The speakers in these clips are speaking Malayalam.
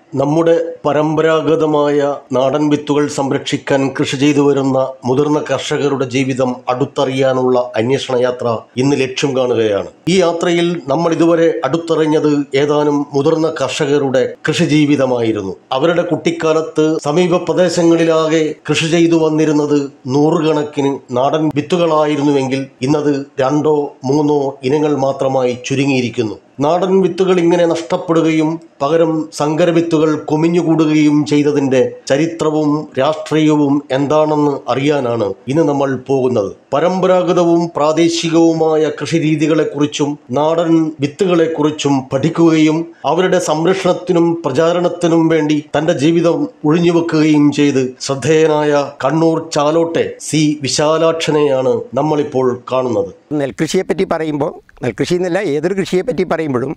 നമ്മുടെ പരമ്പരാഗതമായ നാടൻ വിത്തുകൾ സംരക്ഷിക്കാൻ കൃഷി ചെയ്തു വരുന്ന മുതിർന്ന കർഷകരുടെ ജീവിതം അടുത്തറിയാനുള്ള അന്വേഷണ യാത്ര ഇന്ന് ലക്ഷ്യം കാണുകയാണ് ഈ യാത്രയിൽ നമ്മൾ ഇതുവരെ അടുത്തറിഞ്ഞത് ഏതാനും മുതിർന്ന കർഷകരുടെ കൃഷി ജീവിതമായിരുന്നു അവരുടെ കുട്ടിക്കാലത്ത് സമീപ പ്രദേശങ്ങളിലാകെ കൃഷി ചെയ്തു വന്നിരുന്നത് നൂറുകണക്കിന് നാടൻ വിത്തുകളായിരുന്നുവെങ്കിൽ ഇന്നത് രണ്ടോ മൂന്നോ ഇനങ്ങൾ മാത്രമായി ചുരുങ്ങിയിരിക്കുന്നു നാടൻ വിത്തുകൾ ഇങ്ങനെ നഷ്ടപ്പെടുകയും പകരം സങ്കര വിത്തുകൾ കൊമിഞ്ഞുകൂടുകയും ചെയ്തതിന്റെ ചരിത്രവും രാഷ്ട്രീയവും എന്താണെന്ന് അറിയാനാണ് ഇന്ന് നമ്മൾ പോകുന്നത് പരമ്പരാഗതവും പ്രാദേശികവുമായ കൃഷി രീതികളെക്കുറിച്ചും നാടൻ വിത്തുകളെക്കുറിച്ചും പഠിക്കുകയും അവരുടെ സംരക്ഷണത്തിനും പ്രചാരണത്തിനും വേണ്ടി തന്റെ ജീവിതം ഒഴിഞ്ഞുവെക്കുകയും ചെയ്ത് ശ്രദ്ധേയനായ കണ്ണൂർ ചാലോട്ടെ സി വിശാലാക്ഷനെയാണ് നമ്മളിപ്പോൾ കാണുന്നത് നെൽകൃഷിയെപ്പറ്റി പറയുമ്പോൾ നെൽകൃഷി എന്നല്ല ഏതൊരു കൃഷിയെപ്പറ്റി പറയുമ്പോഴും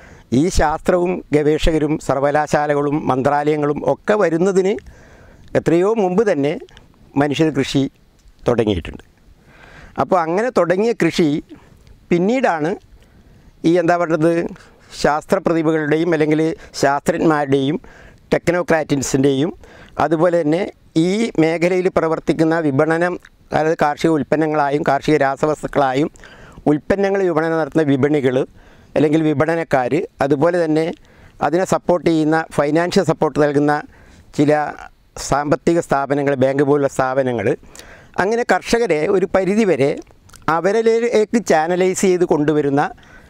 ഈ ശാസ്ത്രവും ഗവേഷകരും സർവകലാശാലകളും മന്ത്രാലയങ്ങളും ഒക്കെ വരുന്നതിന് എത്രയോ മുമ്പ് തന്നെ മനുഷ്യർ കൃഷി തുടങ്ങിയിട്ടുണ്ട് അപ്പോൾ അങ്ങനെ തുടങ്ങിയ കൃഷി പിന്നീടാണ് ഈ എന്താ പറയുന്നത് ശാസ്ത്രപ്രതിഭകളുടെയും അല്ലെങ്കിൽ ശാസ്ത്രജ്ഞന്മാരുടെയും ടെക്നോക്രാറ്റിൻസിൻ്റെയും അതുപോലെ തന്നെ ഈ മേഖലയിൽ പ്രവർത്തിക്കുന്ന വിപണനം അതായത് കാർഷിക ഉൽപ്പന്നങ്ങളായും കാർഷിക രാസവസ്തുക്കളായും ഉൽപ്പന്നങ്ങൾ വിപണനം നടത്തുന്ന വിപണികൾ അല്ലെങ്കിൽ വിപണനക്കാർ അതുപോലെ തന്നെ അതിനെ സപ്പോർട്ട് ചെയ്യുന്ന ഫൈനാൻഷ്യൽ സപ്പോർട്ട് നൽകുന്ന ചില സാമ്പത്തിക സ്ഥാപനങ്ങൾ ബാങ്ക് പോലുള്ള സ്ഥാപനങ്ങൾ അങ്ങനെ കർഷകരെ ഒരു പരിധിവരെ അവരിലേക്ക് ചാനലൈസ് ചെയ്ത് കൊണ്ടുവരുന്ന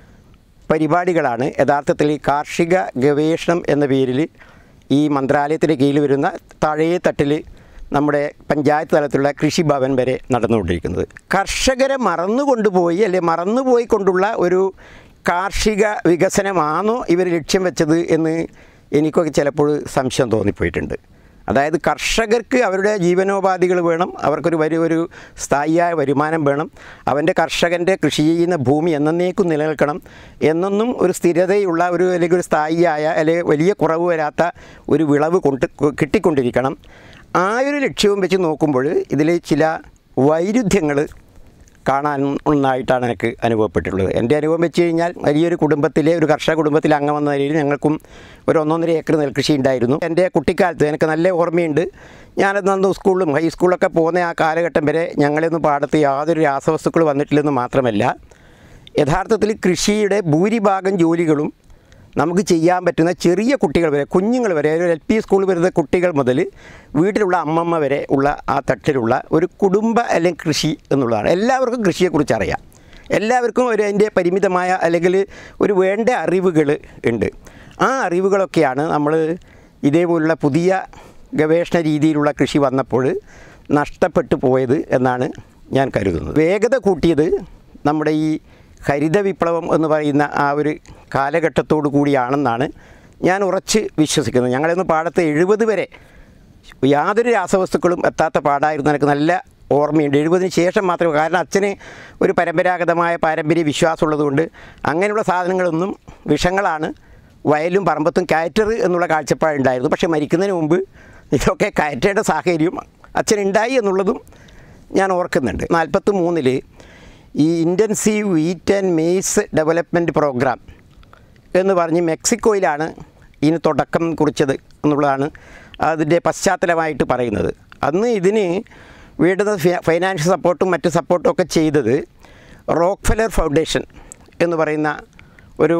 പരിപാടികളാണ് യഥാർത്ഥത്തിൽ ഈ കാർഷിക ഗവേഷണം എന്ന പേരിൽ ഈ മന്ത്രാലയത്തിന് കീഴിൽ വരുന്ന താഴേ തട്ടിൽ നമ്മുടെ പഞ്ചായത്ത് തലത്തിലുള്ള കൃഷിഭവൻ വരെ നടന്നുകൊണ്ടിരിക്കുന്നത് കർഷകരെ മറന്നുകൊണ്ടുപോയി അല്ലെ മറന്നുപോയി കൊണ്ടുള്ള ഒരു കാർഷിക വികസനമാണോ ഇവർ ലക്ഷ്യം വെച്ചത് എന്ന് എനിക്കൊക്കെ ചിലപ്പോൾ സംശയം തോന്നിപ്പോയിട്ടുണ്ട് അതായത് കർഷകർക്ക് അവരുടെ ജീവനോപാധികൾ വേണം അവർക്കൊരു വരി ഒരു സ്ഥായിയായ വരുമാനം വേണം അവൻ്റെ കർഷകൻ്റെ കൃഷി ചെയ്യുന്ന ഭൂമി എന്നേക്കും നിലനിൽക്കണം എന്നൊന്നും ഒരു സ്ഥിരതയുള്ള ഒരു അല്ലെങ്കിൽ ഒരു സ്ഥായിയായ അല്ലെങ്കിൽ വലിയ കുറവ് വരാത്ത ഒരു വിളവ് കൊണ്ട് കിട്ടിക്കൊണ്ടിരിക്കണം ആ ഒരു ലക്ഷ്യവും വെച്ച് നോക്കുമ്പോൾ ഇതിൽ ചില വൈരുദ്ധ്യങ്ങൾ കാണാൻ ഒന്നായിട്ടാണ് എനിക്ക് അനുഭവപ്പെട്ടിട്ടുള്ളത് എൻ്റെ അനുഭവം വെച്ച് കഴിഞ്ഞാൽ വലിയൊരു കുടുംബത്തിലെ ഒരു കർഷക കുടുംബത്തിലെ അംഗം എന്ന നിലയിൽ ഞങ്ങൾക്കും ഒരു ഒന്നൊന്നര ഏക്കർ നെൽകൃഷി ഉണ്ടായിരുന്നു എൻ്റെ കുട്ടിക്കാലത്ത് എനിക്ക് നല്ല ഓർമ്മയുണ്ട് ഞാനത് അന്ന് സ്കൂളിലും ഹൈസ്കൂളിലൊക്കെ പോകുന്ന ആ കാലഘട്ടം വരെ ഞങ്ങളൊന്നും പാടത്ത് യാതൊരു രാസവസ്തുക്കൾ വന്നിട്ടില്ലെന്ന് മാത്രമല്ല യഥാർത്ഥത്തിൽ കൃഷിയുടെ ഭൂരിഭാഗം ജോലികളും നമുക്ക് ചെയ്യാൻ പറ്റുന്ന ചെറിയ കുട്ടികൾ വരെ കുഞ്ഞുങ്ങൾ വരെ ഒരു എൽ പി സ്കൂളിൽ വരുന്ന കുട്ടികൾ മുതൽ വീട്ടിലുള്ള അമ്മമ്മ വരെ ഉള്ള ആ തട്ടിലുള്ള ഒരു കുടുംബ അല്ലെങ്കിൽ കൃഷി എന്നുള്ളതാണ് എല്ലാവർക്കും കൃഷിയെക്കുറിച്ച് അറിയാം എല്ലാവർക്കും ഒരു അതിൻ്റെ പരിമിതമായ അല്ലെങ്കിൽ ഒരു വേണ്ട അറിവുകൾ ഉണ്ട് ആ അറിവുകളൊക്കെയാണ് നമ്മൾ ഇതേപോലുള്ള പുതിയ ഗവേഷണ രീതിയിലുള്ള കൃഷി വന്നപ്പോൾ നഷ്ടപ്പെട്ടു പോയത് എന്നാണ് ഞാൻ കരുതുന്നത് വേഗത കൂട്ടിയത് നമ്മുടെ ഈ ഹരിത വിപ്ലവം എന്ന് പറയുന്ന ആ ഒരു കാലഘട്ടത്തോടു കൂടിയാണെന്നാണ് ഞാൻ ഉറച്ച് വിശ്വസിക്കുന്നത് ഞങ്ങളൊന്ന് പാടത്ത് എഴുപത് വരെ യാതൊരു രാസവസ്തുക്കളും എത്താത്ത പാടായിരുന്നു എനിക്ക് നല്ല ഓർമ്മയുണ്ട് എഴുപതിന് ശേഷം മാത്രമേ കാരണം അച്ഛന് ഒരു പരമ്പരാഗതമായ പാരമ്പര്യ വിശ്വാസമുള്ളതുകൊണ്ട് അങ്ങനെയുള്ള സാധനങ്ങളൊന്നും വിഷങ്ങളാണ് വയലും പറമ്പത്തും കയറ്റർ എന്നുള്ള കാഴ്ചപ്പാടുണ്ടായിരുന്നു പക്ഷേ മരിക്കുന്നതിന് മുമ്പ് ഇതൊക്കെ കയറ്റേണ്ട സാഹചര്യം അച്ഛനുണ്ടായി എന്നുള്ളതും ഞാൻ ഓർക്കുന്നുണ്ട് നാൽപ്പത്തി മൂന്നിൽ ഈ intensive wheat and maize development programme എന്ന് പറഞ്ഞ് മെക്സിക്കോയിലാണ് ഇതിന് തുടക്കം കുറിച്ചത് എന്നുള്ളതാണ് അതിൻ്റെ പശ്ചാത്തലമായിട്ട് പറയുന്നത് അന്ന് ഇതിന് വേണ്ടുന്ന ഫൈനാൻഷ്യൽ സപ്പോർട്ടും മറ്റ് സപ്പോർട്ടും ഒക്കെ ചെയ്തത് റോക്ക്ഫെല്ലർ ഫൗണ്ടേഷൻ എന്ന് പറയുന്ന ഒരു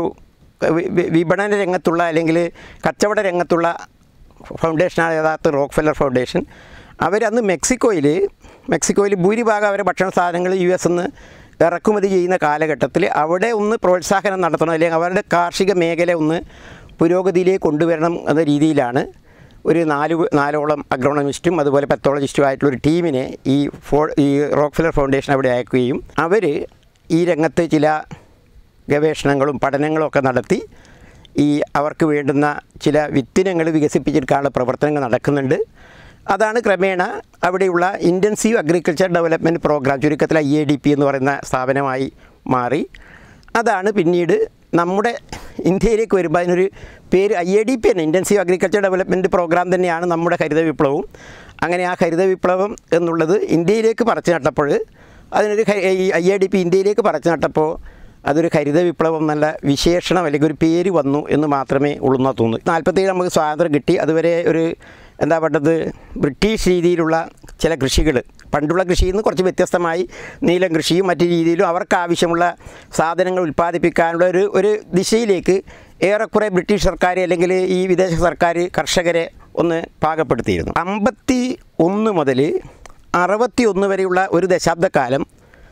വിപണന രംഗത്തുള്ള അല്ലെങ്കിൽ കച്ചവട രംഗത്തുള്ള ഫൗണ്ടേഷനാണ് യഥാർത്ഥ റോക്ക്ഫെല്ലർ ഫൗണ്ടേഷൻ അവരന്ന് മെക്സിക്കോയിൽ മെക്സിക്കോയിൽ ഭൂരിഭാഗം അവരെ ഭക്ഷണ സാധനങ്ങൾ യു എസ് നിന്ന് ഇറക്കുമതി ചെയ്യുന്ന കാലഘട്ടത്തിൽ അവിടെ ഒന്ന് പ്രോത്സാഹനം നടത്തണം അല്ലെങ്കിൽ അവരുടെ കാർഷിക മേഖല ഒന്ന് പുരോഗതിയിലേക്ക് കൊണ്ടുവരണം എന്ന രീതിയിലാണ് ഒരു നാല് നാലോളം അഗ്രോണമിസ്റ്റും അതുപോലെ പെത്തോളജിസ്റ്റും ആയിട്ടുള്ള ഒരു ടീമിനെ ഈ ഫോ ഈ റോക്ക്ഫില്ലർ ഫൗണ്ടേഷൻ അവിടെ അയക്കുകയും അവർ ഈ രംഗത്ത് ചില ഗവേഷണങ്ങളും പഠനങ്ങളും ഒക്കെ നടത്തി ഈ അവർക്ക് വേണ്ടുന്ന ചില വിത്തിനങ്ങൾ വികസിപ്പിച്ചെടുക്കാനുള്ള പ്രവർത്തനങ്ങൾ നടക്കുന്നുണ്ട് അതാണ് ക്രമേണ അവിടെയുള്ള ഇൻറ്റൻസീവ് അഗ്രികൾച്ചർ ഡെവലപ്മെൻറ്റ് പ്രോഗ്രാം ചുരുക്കത്തിൽ ഐ എ ഡി പി എന്ന് പറയുന്ന സ്ഥാപനമായി മാറി അതാണ് പിന്നീട് നമ്മുടെ ഇന്ത്യയിലേക്ക് വരുമ്പോൾ അതിനൊരു പേര് ഐ എ ഡി പി തന്നെ ഇൻറ്റൻസീവ് അഗ്രികൾച്ചർ ഡെവലപ്മെൻറ്റ് പ്രോഗ്രാം തന്നെയാണ് നമ്മുടെ ഹരിത വിപ്ലവവും അങ്ങനെ ആ ഹരിത വിപ്ലവം എന്നുള്ളത് ഇന്ത്യയിലേക്ക് പറിച്ചു നട്ടപ്പോൾ അതിനൊരു ഹ- ഈ ഐ എ ഡി പി ഇന്ത്യയിലേക്ക് പറിച്ചു നട്ടപ്പോൾ അതൊരു ഹരിത വിപ്ലവം നല്ല വിശേഷണം അല്ലെങ്കിൽ ഒരു പേര് വന്നു എന്ന് മാത്രമേ ഉള്ളൂന്നാ തോന്നുന്നു നാൽപ്പത്തേഴ് നമുക്ക് സ്വാതന്ത്ര്യം കിട്ടി അതുവരെ ഒരു എന്താ പറയുന്നത് ബ്രിട്ടീഷ് രീതിയിലുള്ള ചില കൃഷികൾ പണ്ടുള്ള കൃഷിയിൽ നിന്ന് കുറച്ച് വ്യത്യസ്തമായി നീലം കൃഷിയും മറ്റു രീതിയിലും അവർക്ക് ആവശ്യമുള്ള സാധനങ്ങൾ ഉൽപ്പാദിപ്പിക്കാനുള്ള ഒരു ഒരു ദിശയിലേക്ക് ഏറെക്കുറെ ബ്രിട്ടീഷ് സർക്കാർ അല്ലെങ്കിൽ ഈ വിദേശ സർക്കാർ കർഷകരെ ഒന്ന് പാകപ്പെടുത്തിയിരുന്നു അമ്പത്തി ഒന്ന് മുതൽ അറുപത്തി ഒന്ന് വരെയുള്ള ഒരു ദശാബ്ദക്കാലം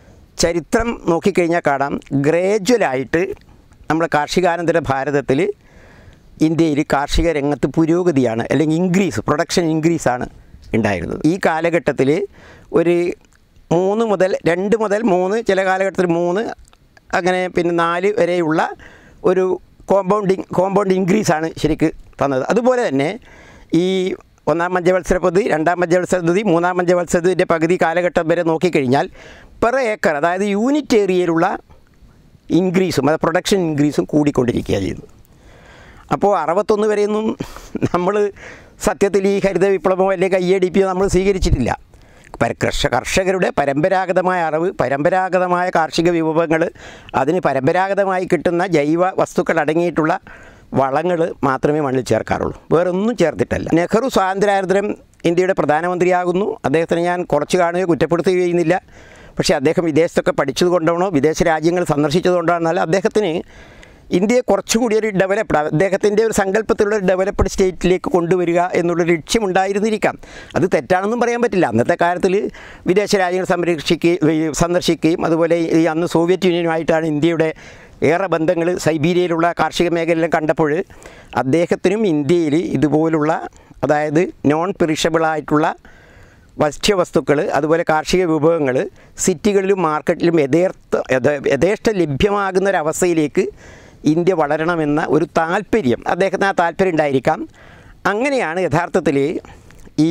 ചരിത്രം നോക്കിക്കഴിഞ്ഞാൽ കാണാം ഗ്രേജ്വലായിട്ട് നമ്മുടെ കാർഷികാനന്തര ഭാരതത്തിൽ ഇന്ത്യയിൽ കാർഷിക രംഗത്ത് പുരോഗതിയാണ് അല്ലെങ്കിൽ ഇൻക്രീസ് പ്രൊഡക്ഷൻ ഇൻക്രീസാണ് ഉണ്ടായിരുന്നത് ഈ കാലഘട്ടത്തിൽ ഒരു മൂന്ന് മുതൽ രണ്ട് മുതൽ മൂന്ന് ചില കാലഘട്ടത്തിൽ മൂന്ന് അങ്ങനെ പിന്നെ നാല് വരെയുള്ള ഒരു കോമ്പൗണ്ടിങ് കോമ്പൗണ്ട് ഇൻക്രീസാണ് ശരിക്ക് തന്നത് അതുപോലെ തന്നെ ഈ ഒന്നാം പഞ്ചവത്സര പദ്ധതി രണ്ടാം പഞ്ചവത്സര പദ്ധതി മൂന്നാം പഞ്ചവത്സര പദ്ധതിൻ്റെ പകുതി കാലഘട്ടം വരെ നോക്കിക്കഴിഞ്ഞാൽ പെർ ഏക്കർ അതായത് യൂണിറ്റ് ഏരിയയിലുള്ള ഇൻക്രീസും അത് പ്രൊഡക്ഷൻ ഇൻക്രീസും കൂടിക്കൊണ്ടിരിക്കുകയാണ് ചെയ്യുന്നത് അപ്പോൾ അറുപത്തൊന്ന് വരെയൊന്നും നമ്മൾ സത്യത്തിൽ ഈ ഹരിത വിപ്ലവമോ അല്ലെങ്കിൽ ഐ എ ഡി പിയോ നമ്മൾ സ്വീകരിച്ചിട്ടില്ല പര കർഷ കർഷകരുടെ പരമ്പരാഗതമായ അറിവ് പരമ്പരാഗതമായ കാർഷിക വിഭവങ്ങൾ അതിന് പരമ്പരാഗതമായി കിട്ടുന്ന ജൈവ വസ്തുക്കൾ അടങ്ങിയിട്ടുള്ള വളങ്ങൾ മാത്രമേ മണ്ണിൽ ചേർക്കാറുള്ളൂ വേറൊന്നും ചേർത്തിട്ടല്ല നെഹ്റു സ്വാതന്ത്ര്യാനന്തരം ഇന്ത്യയുടെ പ്രധാനമന്ത്രിയാകുന്നു അദ്ദേഹത്തിന് ഞാൻ കുറച്ച് കാണുകയോ കുറ്റപ്പെടുത്തുകയോ ചെയ്യുന്നില്ല പക്ഷേ അദ്ദേഹം വിദേശത്തൊക്കെ പഠിച്ചത് കൊണ്ടാണോ വിദേശ രാജ്യങ്ങൾ സന്ദർശിച്ചത് കൊണ്ടാണെന്നല്ല അദ്ദേഹത്തിന് ഇന്ത്യയെ കുറച്ചുകൂടി ഒരു ഡെവലപ്ഡ് അദ്ദേഹത്തിൻ്റെ ഒരു സങ്കല്പത്തിലുള്ള ഒരു ഡെവലപ്ഡ് സ്റ്റേറ്റിലേക്ക് കൊണ്ടുവരിക എന്നുള്ളൊരു ലക്ഷ്യമുണ്ടായിരുന്നിരിക്കാം അത് തെറ്റാണെന്നും പറയാൻ പറ്റില്ല അന്നത്തെ കാലത്തിൽ വിദേശ രാജ്യങ്ങൾ സംരക്ഷിക്കുകയും സന്ദർശിക്കുകയും അതുപോലെ ഈ അന്ന് സോവിയറ്റ് യൂണിയനുമായിട്ടാണ് ഇന്ത്യയുടെ ഏറെ ബന്ധങ്ങൾ സൈബീരിയയിലുള്ള കാർഷിക മേഖലയിലും കണ്ടപ്പോൾ അദ്ദേഹത്തിനും ഇന്ത്യയിൽ ഇതുപോലുള്ള അതായത് നോൺ പെറിഷബിളായിട്ടുള്ള ഭക്ഷ്യവസ്തുക്കൾ അതുപോലെ കാർഷിക വിഭവങ്ങൾ സിറ്റികളിലും മാർക്കറ്റിലും യഥേർത്ഥ യഥ- യഥേഷ്ടം ലഭ്യമാകുന്ന ഒരവസ്ഥയിലേക്ക് ഇന്ത്യ വളരണമെന്ന ഒരു താല്പര്യം അദ്ദേഹത്തിന് ആ താല്പര്യം ഉണ്ടായിരിക്കാം അങ്ങനെയാണ് യഥാർത്ഥത്തിൽ ഈ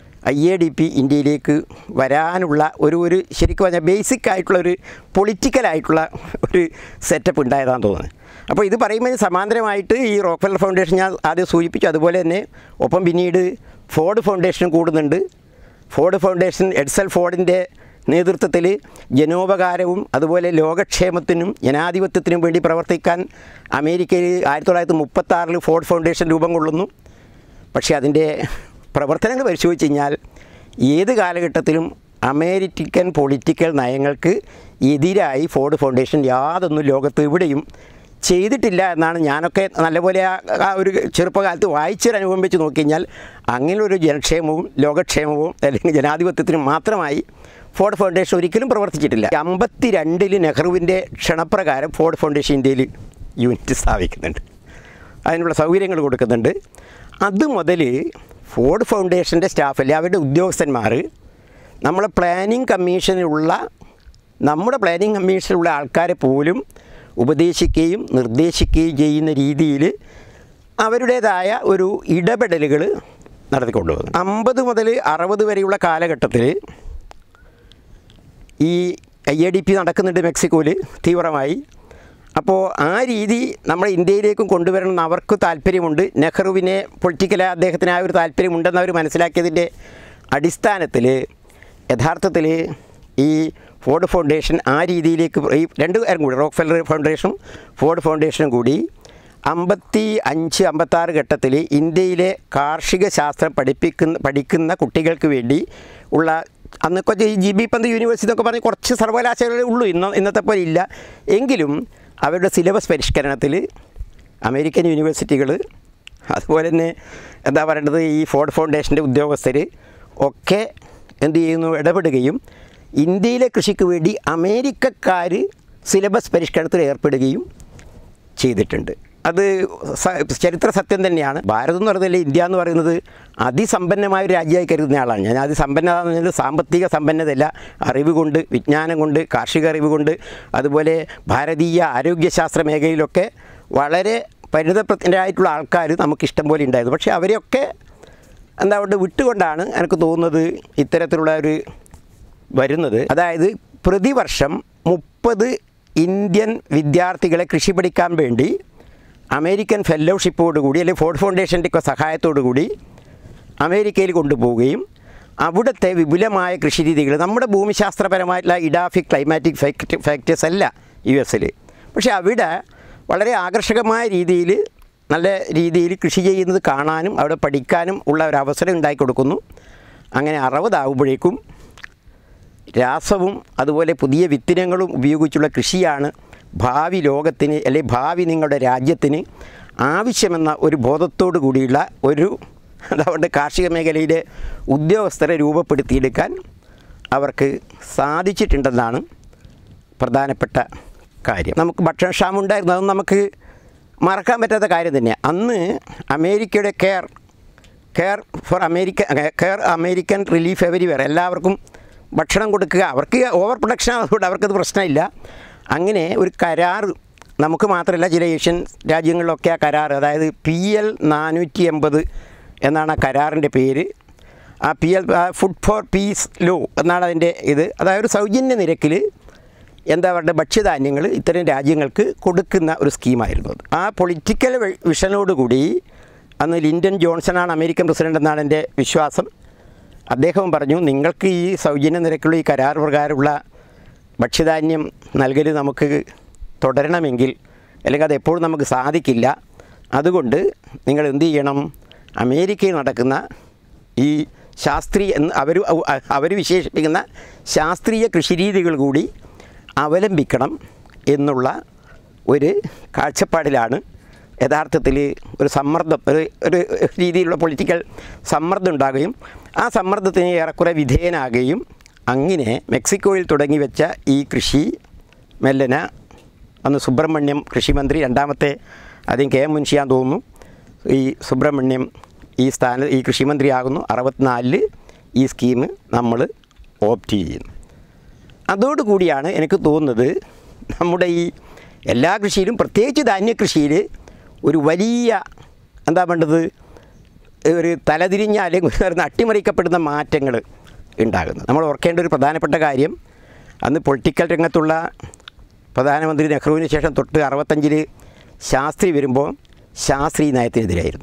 ഐ എ ഡി പി ഇന്ത്യയിലേക്ക് വരാനുള്ള ഒരു ഒരു ശരിക്കും പറഞ്ഞാൽ ബേസിക് ആയിട്ടുള്ള ഒരു പൊളിറ്റിക്കലായിട്ടുള്ള ഒരു സെറ്റപ്പ് ഉണ്ടായതാണെന്ന് തോന്നുന്നത് അപ്പോൾ ഇത് പറയുമ്പോൾ സമാന്തരമായിട്ട് ഈ റോക്ക്ഫെല്ലർ ഫൗണ്ടേഷൻ ഞാൻ ആദ്യം സൂചിപ്പിച്ചു അതുപോലെ തന്നെ ഒപ്പം പിന്നീട് ഫോർഡ് ഫൗണ്ടേഷൻ കൂടുന്നുണ്ട് ഫോർഡ് ഫൗണ്ടേഷൻ എഡ്സൽ ഫോർഡിൻ്റെ നേതൃത്വത്തിൽ ജനോപകാരവും അതുപോലെ ലോകക്ഷേമത്തിനും ജനാധിപത്യത്തിനും വേണ്ടി പ്രവർത്തിക്കാൻ അമേരിക്കയിൽ ആയിരത്തി തൊള്ളായിരത്തി മുപ്പത്താറിൽ ഫോർഡ് ഫൗണ്ടേഷൻ രൂപം കൊള്ളുന്നു പക്ഷേ അതിൻ്റെ പ്രവർത്തനങ്ങൾ പരിശോധിച്ച് കഴിഞ്ഞാൽ ഏത് കാലഘട്ടത്തിലും അമേരിക്കൻ പൊളിറ്റിക്കൽ നയങ്ങൾക്ക് എതിരായി ഫോർഡ് ഫൗണ്ടേഷൻ യാതൊന്നും ലോകത്ത് എവിടെയും ചെയ്തിട്ടില്ല എന്നാണ് ഞാനൊക്കെ നല്ലപോലെ ആ ആ ഒരു ചെറുപ്പകാലത്ത് വായിച്ചൊരു അനുഭവം വെച്ച് നോക്കിക്കഴിഞ്ഞാൽ അങ്ങനെ ഒരു ജനക്ഷേമവും ലോകക്ഷേമവും അല്ലെങ്കിൽ ജനാധിപത്യത്തിനും മാത്രമായി ഫോർഡ് ഫൗണ്ടേഷൻ ഒരിക്കലും പ്രവർത്തിച്ചിട്ടില്ല അമ്പത്തി രണ്ടിൽ നെഹ്റുവിൻ്റെ ക്ഷണപ്രകാരം ഫോർഡ് ഫൗണ്ടേഷൻ ഇന്ത്യയിൽ യൂണിറ്റ് സ്ഥാപിക്കുന്നുണ്ട് അതിനുള്ള സൗകര്യങ്ങൾ കൊടുക്കുന്നുണ്ട് അത് മുതൽ ഫോർഡ് ഫൗണ്ടേഷൻ്റെ സ്റ്റാഫല്ലേ അവരുടെ ഉദ്യോഗസ്ഥന്മാർ നമ്മളെ പ്ലാനിങ് കമ്മീഷനിലുള്ള നമ്മുടെ പ്ലാനിങ് കമ്മീഷനിലുള്ള ആൾക്കാരെ പോലും ഉപദേശിക്കുകയും നിർദ്ദേശിക്കുകയും ചെയ്യുന്ന രീതിയിൽ അവരുടേതായ ഒരു ഇടപെടലുകൾ നടത്തിക്കൊണ്ടുപോകുന്നു അമ്പത് മുതൽ അറുപത് വരെയുള്ള കാലഘട്ടത്തിൽ ഈ ഐ എ ഡി പി നടക്കുന്നുണ്ട് മെക്സിക്കോയിൽ തീവ്രമായി അപ്പോൾ ആ രീതി നമ്മുടെ ഇന്ത്യയിലേക്കും കൊണ്ടുവരണമെന്ന് അവർക്ക് താല്പര്യമുണ്ട് നെഹ്റുവിനെ പൊളിറ്റിക്കലായി അദ്ദേഹത്തിന് ആ ഒരു താല്പര്യമുണ്ടെന്ന് അവർ മനസ്സിലാക്കിയതിൻ്റെ അടിസ്ഥാനത്തിൽ യഥാർത്ഥത്തിൽ ഈ ഫോർഡ് ഫൗണ്ടേഷൻ ആ രീതിയിലേക്ക് ഈ രണ്ട് പേരും കൂടി റോക്ക് ഫെല്ലർ ഫൗണ്ടേഷനും ഫോർഡ് ഫൗണ്ടേഷനും കൂടി അമ്പത്തി അഞ്ച് അമ്പത്താറ് ഘട്ടത്തിൽ ഇന്ത്യയിലെ കാർഷിക ശാസ്ത്രം പഠിപ്പിക്കുന്ന പഠിക്കുന്ന കുട്ടികൾക്ക് വേണ്ടി ഉള്ള അന്നൊക്കെ ഈ ജി ബി പന്ത് യൂണിവേഴ്സിറ്റി എന്നൊക്കെ പറഞ്ഞ് കുറച്ച് സർവകലാശാലകളേ ഉള്ളൂ ഇന്ന് ഇന്നത്തെ പോലെ ഇല്ല എങ്കിലും അവരുടെ സിലബസ് പരിഷ്കരണത്തിൽ അമേരിക്കൻ യൂണിവേഴ്സിറ്റികൾ അതുപോലെ തന്നെ എന്താ പറയേണ്ടത് ഈ ഫോർഡ് ഫൗണ്ടേഷൻ്റെ ഉദ്യോഗസ്ഥർ ഒക്കെ എന്ത് ചെയ്യുന്നു ഇടപെടുകയും ഇന്ത്യയിലെ കൃഷിക്ക് വേണ്ടി അമേരിക്കക്കാർ സിലബസ് പരിഷ്കരണത്തിൽ ഏർപ്പെടുകയും ചെയ്തിട്ടുണ്ട് അത് സ- ചരിത്ര സത്യം തന്നെയാണ് ഭാരതം എന്ന് പറയുന്നത് ഇന്ത്യ എന്ന് പറയുന്നത് അതിസമ്പന്നമായ ഒരു രാജ്യമായി കരുതുന്ന ആളാണ് ഞാൻ അതിസമ്പന്നത എന്ന് പറഞ്ഞാൽ സാമ്പത്തിക സമ്പന്നതയല്ല അറിവ് കൊണ്ട് വിജ്ഞാനം കൊണ്ട് കാർഷിക അറിവ് കൊണ്ട് അതുപോലെ ഭാരതീയ ആരോഗ്യശാസ്ത്ര മേഖലയിലൊക്കെ വളരെ പരിണിതപ്രജ്ഞരായിട്ടുള്ള ആൾക്കാർ നമുക്ക് ഇഷ്ടം പോലെ ഉണ്ടായിരുന്നു പക്ഷേ അവരെയൊക്കെ എന്താ പറയുക വിട്ടുകൊണ്ടാണ് എനിക്ക് തോന്നുന്നത് ഇത്തരത്തിലുള്ള ഒരു വരുന്നത് അതായത് പ്രതിവർഷം മുപ്പത് ഇന്ത്യൻ വിദ്യാർത്ഥികളെ കൃഷി പഠിക്കാൻ വേണ്ടി അമേരിക്കൻ ഫെല്ലോഷിപ്പോട് കൂടി അല്ലെങ്കിൽ ഫോർഡ് ഫൗണ്ടേഷൻ്റെ ഒക്കെ സഹായത്തോടു കൂടി അമേരിക്കയിൽ കൊണ്ടുപോവുകയും അവിടുത്തെ വിപുലമായ കൃഷിരീതികൾ നമ്മുടെ ഭൂമിശാസ്ത്രപരമായിട്ടുള്ള ഇഡാഫിക് ക്ലൈമാറ്റിക് ഫാക്ട് ഫാക്ടേഴ്സ് അല്ല യു എസിൽ പക്ഷേ അവിടെ വളരെ ആകർഷകമായ രീതിയിൽ നല്ല രീതിയിൽ കൃഷി ചെയ്യുന്നത് കാണാനും അവിടെ പഠിക്കാനും ഉള്ള ഒരു അവസരം ഉണ്ടാക്കി കൊടുക്കുന്നു അങ്ങനെ അറുപതാകുമ്പോഴേക്കും രാസവും അതുപോലെ പുതിയ വിത്തിനങ്ങളും ഉപയോഗിച്ചുള്ള കൃഷിയാണ് ഭാവി ലോകത്തിന് അല്ലെങ്കിൽ ഭാവി നിങ്ങളുടെ രാജ്യത്തിന് ആവശ്യമെന്ന ഒരു ബോധത്തോടു കൂടിയുള്ള ഒരു അതുകൊണ്ട് കാർഷിക മേഖലയിലെ ഉദ്യോഗസ്ഥരെ രൂപപ്പെടുത്തിയെടുക്കാൻ അവർക്ക് സാധിച്ചിട്ടുണ്ടെന്നാണ് പ്രധാനപ്പെട്ട കാര്യം നമുക്ക് ഭക്ഷണക്ഷാമം ഉണ്ടായിരുന്നു അത് നമുക്ക് മറക്കാൻ പറ്റാത്ത കാര്യം തന്നെയാണ് അന്ന് അമേരിക്കയുടെ care care for America care American relief everywhere എല്ലാവർക്കും ഭക്ഷണം കൊടുക്കുക അവർക്ക് ഓവർ പ്രൊഡക്ഷൻ അതുകൊണ്ട് അവർക്കത് പ്രശ്നമില്ല അങ്ങനെ ഒരു കരാർ നമുക്ക് മാത്രമല്ല ചില ഏഷ്യൻ രാജ്യങ്ങളിലൊക്കെ ആ കരാർ അതായത് പി എൽ നാനൂറ്റി എൺപത് എന്നാണ് ആ കരാറിൻ്റെ പേര് ആ P L food for peace law എന്നാണ് അതിൻ്റെ ഇത് അതായത് ഒരു സൗജന്യ നിരക്കിൽ എന്താ പറയുക ഭക്ഷ്യധാന്യങ്ങൾ ഇത്തരം രാജ്യങ്ങൾക്ക് കൊടുക്കുന്ന ഒരു സ്കീമായിരുന്നു അത് ആ പൊളിറ്റിക്കൽ വിഷനോടുകൂടി അന്ന് ലിൻഡൻ ജോൺസണാണ് അമേരിക്കൻ പ്രസിഡന്റ് എന്നാണ് എൻ്റെ വിശ്വാസം അദ്ദേഹവും പറഞ്ഞു നിങ്ങൾക്ക് ഈ സൗജന്യ നിരക്കുള്ള ഈ കരാർ പ്രകാരമുള്ള ഭക്ഷ്യധാന്യം നൽകൽ നമുക്ക് തുടരണമെങ്കിൽ അല്ലെങ്കിൽ അത് എപ്പോഴും നമുക്ക് സാധിക്കില്ല അതുകൊണ്ട് നിങ്ങൾ എന്ത് ചെയ്യണം അമേരിക്കയിൽ നടക്കുന്ന ഈ ശാസ്ത്രീയ എന്ന് അവർ അവർ വിശേഷിപ്പിക്കുന്ന ശാസ്ത്രീയ കൃഷിരീതികൾ കൂടി അവലംബിക്കണം എന്നുള്ള ഒരു കാഴ്ചപ്പാടിലാണ് യഥാർത്ഥത്തിൽ ഒരു സമ്മർദ്ദം ഒരു ഒരു രീതിയിലുള്ള പൊളിറ്റിക്കൽ സമ്മർദ്ദം ഉണ്ടാകുകയും ആ സമ്മർദ്ദത്തിന് ഏറെക്കുറെ വിധേയനാകുകയും അങ്ങനെ മെക്സിക്കോയിൽ തുടങ്ങി വെച്ച ഈ കൃഷി മെല്ലന അന്ന് സുബ്രഹ്മണ്യം കൃഷിമന്ത്രി രണ്ടാമത്തെ ആദ്യം കെ എം മുൻഷിയാൻ തോന്നുന്നു ഈ സുബ്രഹ്മണ്യം ഈ സ്ഥാന ഈ കൃഷിമന്ത്രിയാകുന്നു അറുപത്തിനാലില് ഈ സ്കീം നമ്മൾ ഓപ്റ്റ് ചെയ്യുന്നു അതോടുകൂടിയാണ് എനിക്ക് തോന്നുന്നത് നമ്മുടെ ഈ എല്ലാ കൃഷിയിലും പ്രത്യേകിച്ച് ധാന്യകൃഷിയിൽ ഒരു വലിയ എന്താ വേണ്ടത് ഒരു തലതിരിഞ്ഞ അല്ലെങ്കിൽ ഒരു അട്ടിമറിക്കപ്പെടുന്ന മാറ്റങ്ങൾ ഉണ്ടാകുന്നത് നമ്മൾ ഓർക്കേണ്ട ഒരു പ്രധാനപ്പെട്ട കാര്യം അന്ന് പൊളിറ്റിക്കൽ രംഗത്തുള്ള പ്രധാനമന്ത്രി നെഹ്റുവിന് ശേഷം തൊട്ട് അറുപത്തഞ്ചിൽ ശാസ്ത്രി വരുമ്പോൾ ശാസ്ത്രി നയത്തിനെതിരായിരുന്നു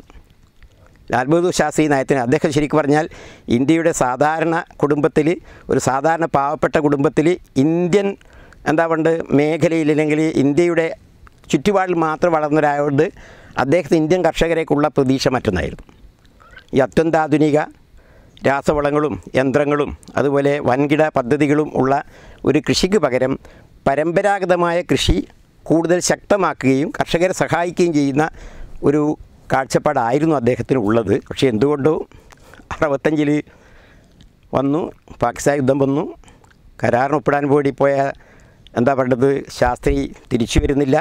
ലാൽ ബഹദൂർ ശാസ്ത്രി നയത്തിന് അദ്ദേഹം ശരിക്കും പറഞ്ഞാൽ ഇന്ത്യയുടെ സാധാരണ കുടുംബത്തിൽ ഒരു സാധാരണ പാവപ്പെട്ട കുടുംബത്തിൽ ഇന്ത്യൻ എന്താ പണ്ട് മേഖലയിൽ അല്ലെങ്കിൽ ഇന്ത്യയുടെ ചുറ്റുപാടിൽ മാത്രം വളർന്നൊരായതുകൊണ്ട് അദ്ദേഹത്തിന് ഇന്ത്യൻ കർഷകരേക്കുള്ള പ്രതീക്ഷ മറ്റൊന്നായിരുന്നു ഈ അത്യന്താധുനിക രാസവളങ്ങളും യന്ത്രങ്ങളും അതുപോലെ വൻകിട പദ്ധതികളും ഉള്ള ഒരു കൃഷിക്ക് പകരം പരമ്പരാഗതമായ കൃഷി കൂടുതൽ ശക്തമാക്കുകയും കർഷകരെ സഹായിക്കുകയും ചെയ്യുന്ന ഒരു കാഴ്ചപ്പാടായിരുന്നു അദ്ദേഹത്തിന് ഉള്ളത് പക്ഷേ എന്തുകൊണ്ടോ അറുപത്തഞ്ചിൽ വന്നു പാകിസ്ഥാൻ യുദ്ധം വന്നു കരാറിന് ഒപ്പിടാൻ വേണ്ടി പോയ എന്താ പറയുന്നത് ശാസ്ത്രി തിരിച്ചു വരുന്നില്ല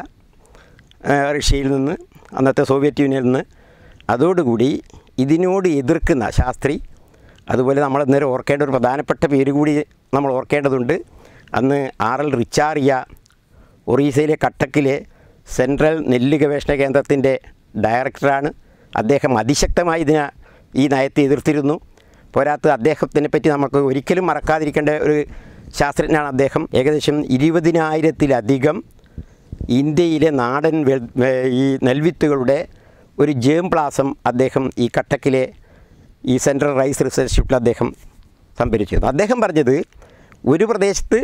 ആ, റഷ്യയിൽ നിന്ന് അന്നത്തെ സോവിയറ്റ് യൂണിയനിൽ നിന്ന് അതോടുകൂടി ഇതിനോട് എതിർക്കുന്ന ശാസ്ത്രി അതുപോലെ നമ്മൾ ഇന്നേരം ഓർക്കേണ്ട ഒരു പ്രധാനപ്പെട്ട പേര് കൂടി നമ്മൾ ഓർക്കേണ്ടതുണ്ട് അന്ന് ആർ എൽ റിച്ചാറിയ ഒറീസയിലെ കട്ടക്കിലെ സെൻട്രൽ നെല്ല് ഗവേഷണ കേന്ദ്രത്തിൻ്റെ ഡയറക്ടറാണ് അദ്ദേഹം അതിശക്തമായി ഇതിനെ ഈ നയത്തെ എതിർത്തിരുന്നു പോരാത്ത അദ്ദേഹത്തിനെ പറ്റി നമുക്ക് ഒരിക്കലും മറക്കാതിരിക്കേണ്ട ഒരു ശാസ്ത്രജ്ഞനാണ് അദ്ദേഹം ഏകദേശം ഇരുപതിനായിരത്തിലധികം ഇന്ത്യയിലെ നാടൻ വെൽ- വേ- ഈ നെൽവിത്തുകളുടെ ഒരു ജേം പ്ലാസം അദ്ദേഹം ഈ കട്ടക്കിലെ ഈ സെൻട്രൽ റൈസ് റിസർച്ച് ഇൻസ്റ്റിറ്റ്യൂട്ടിൽ അദ്ദേഹം സംഭരിച്ചിരുന്നു അദ്ദേഹം പറഞ്ഞത് ഒരു പ്രദേശത്ത്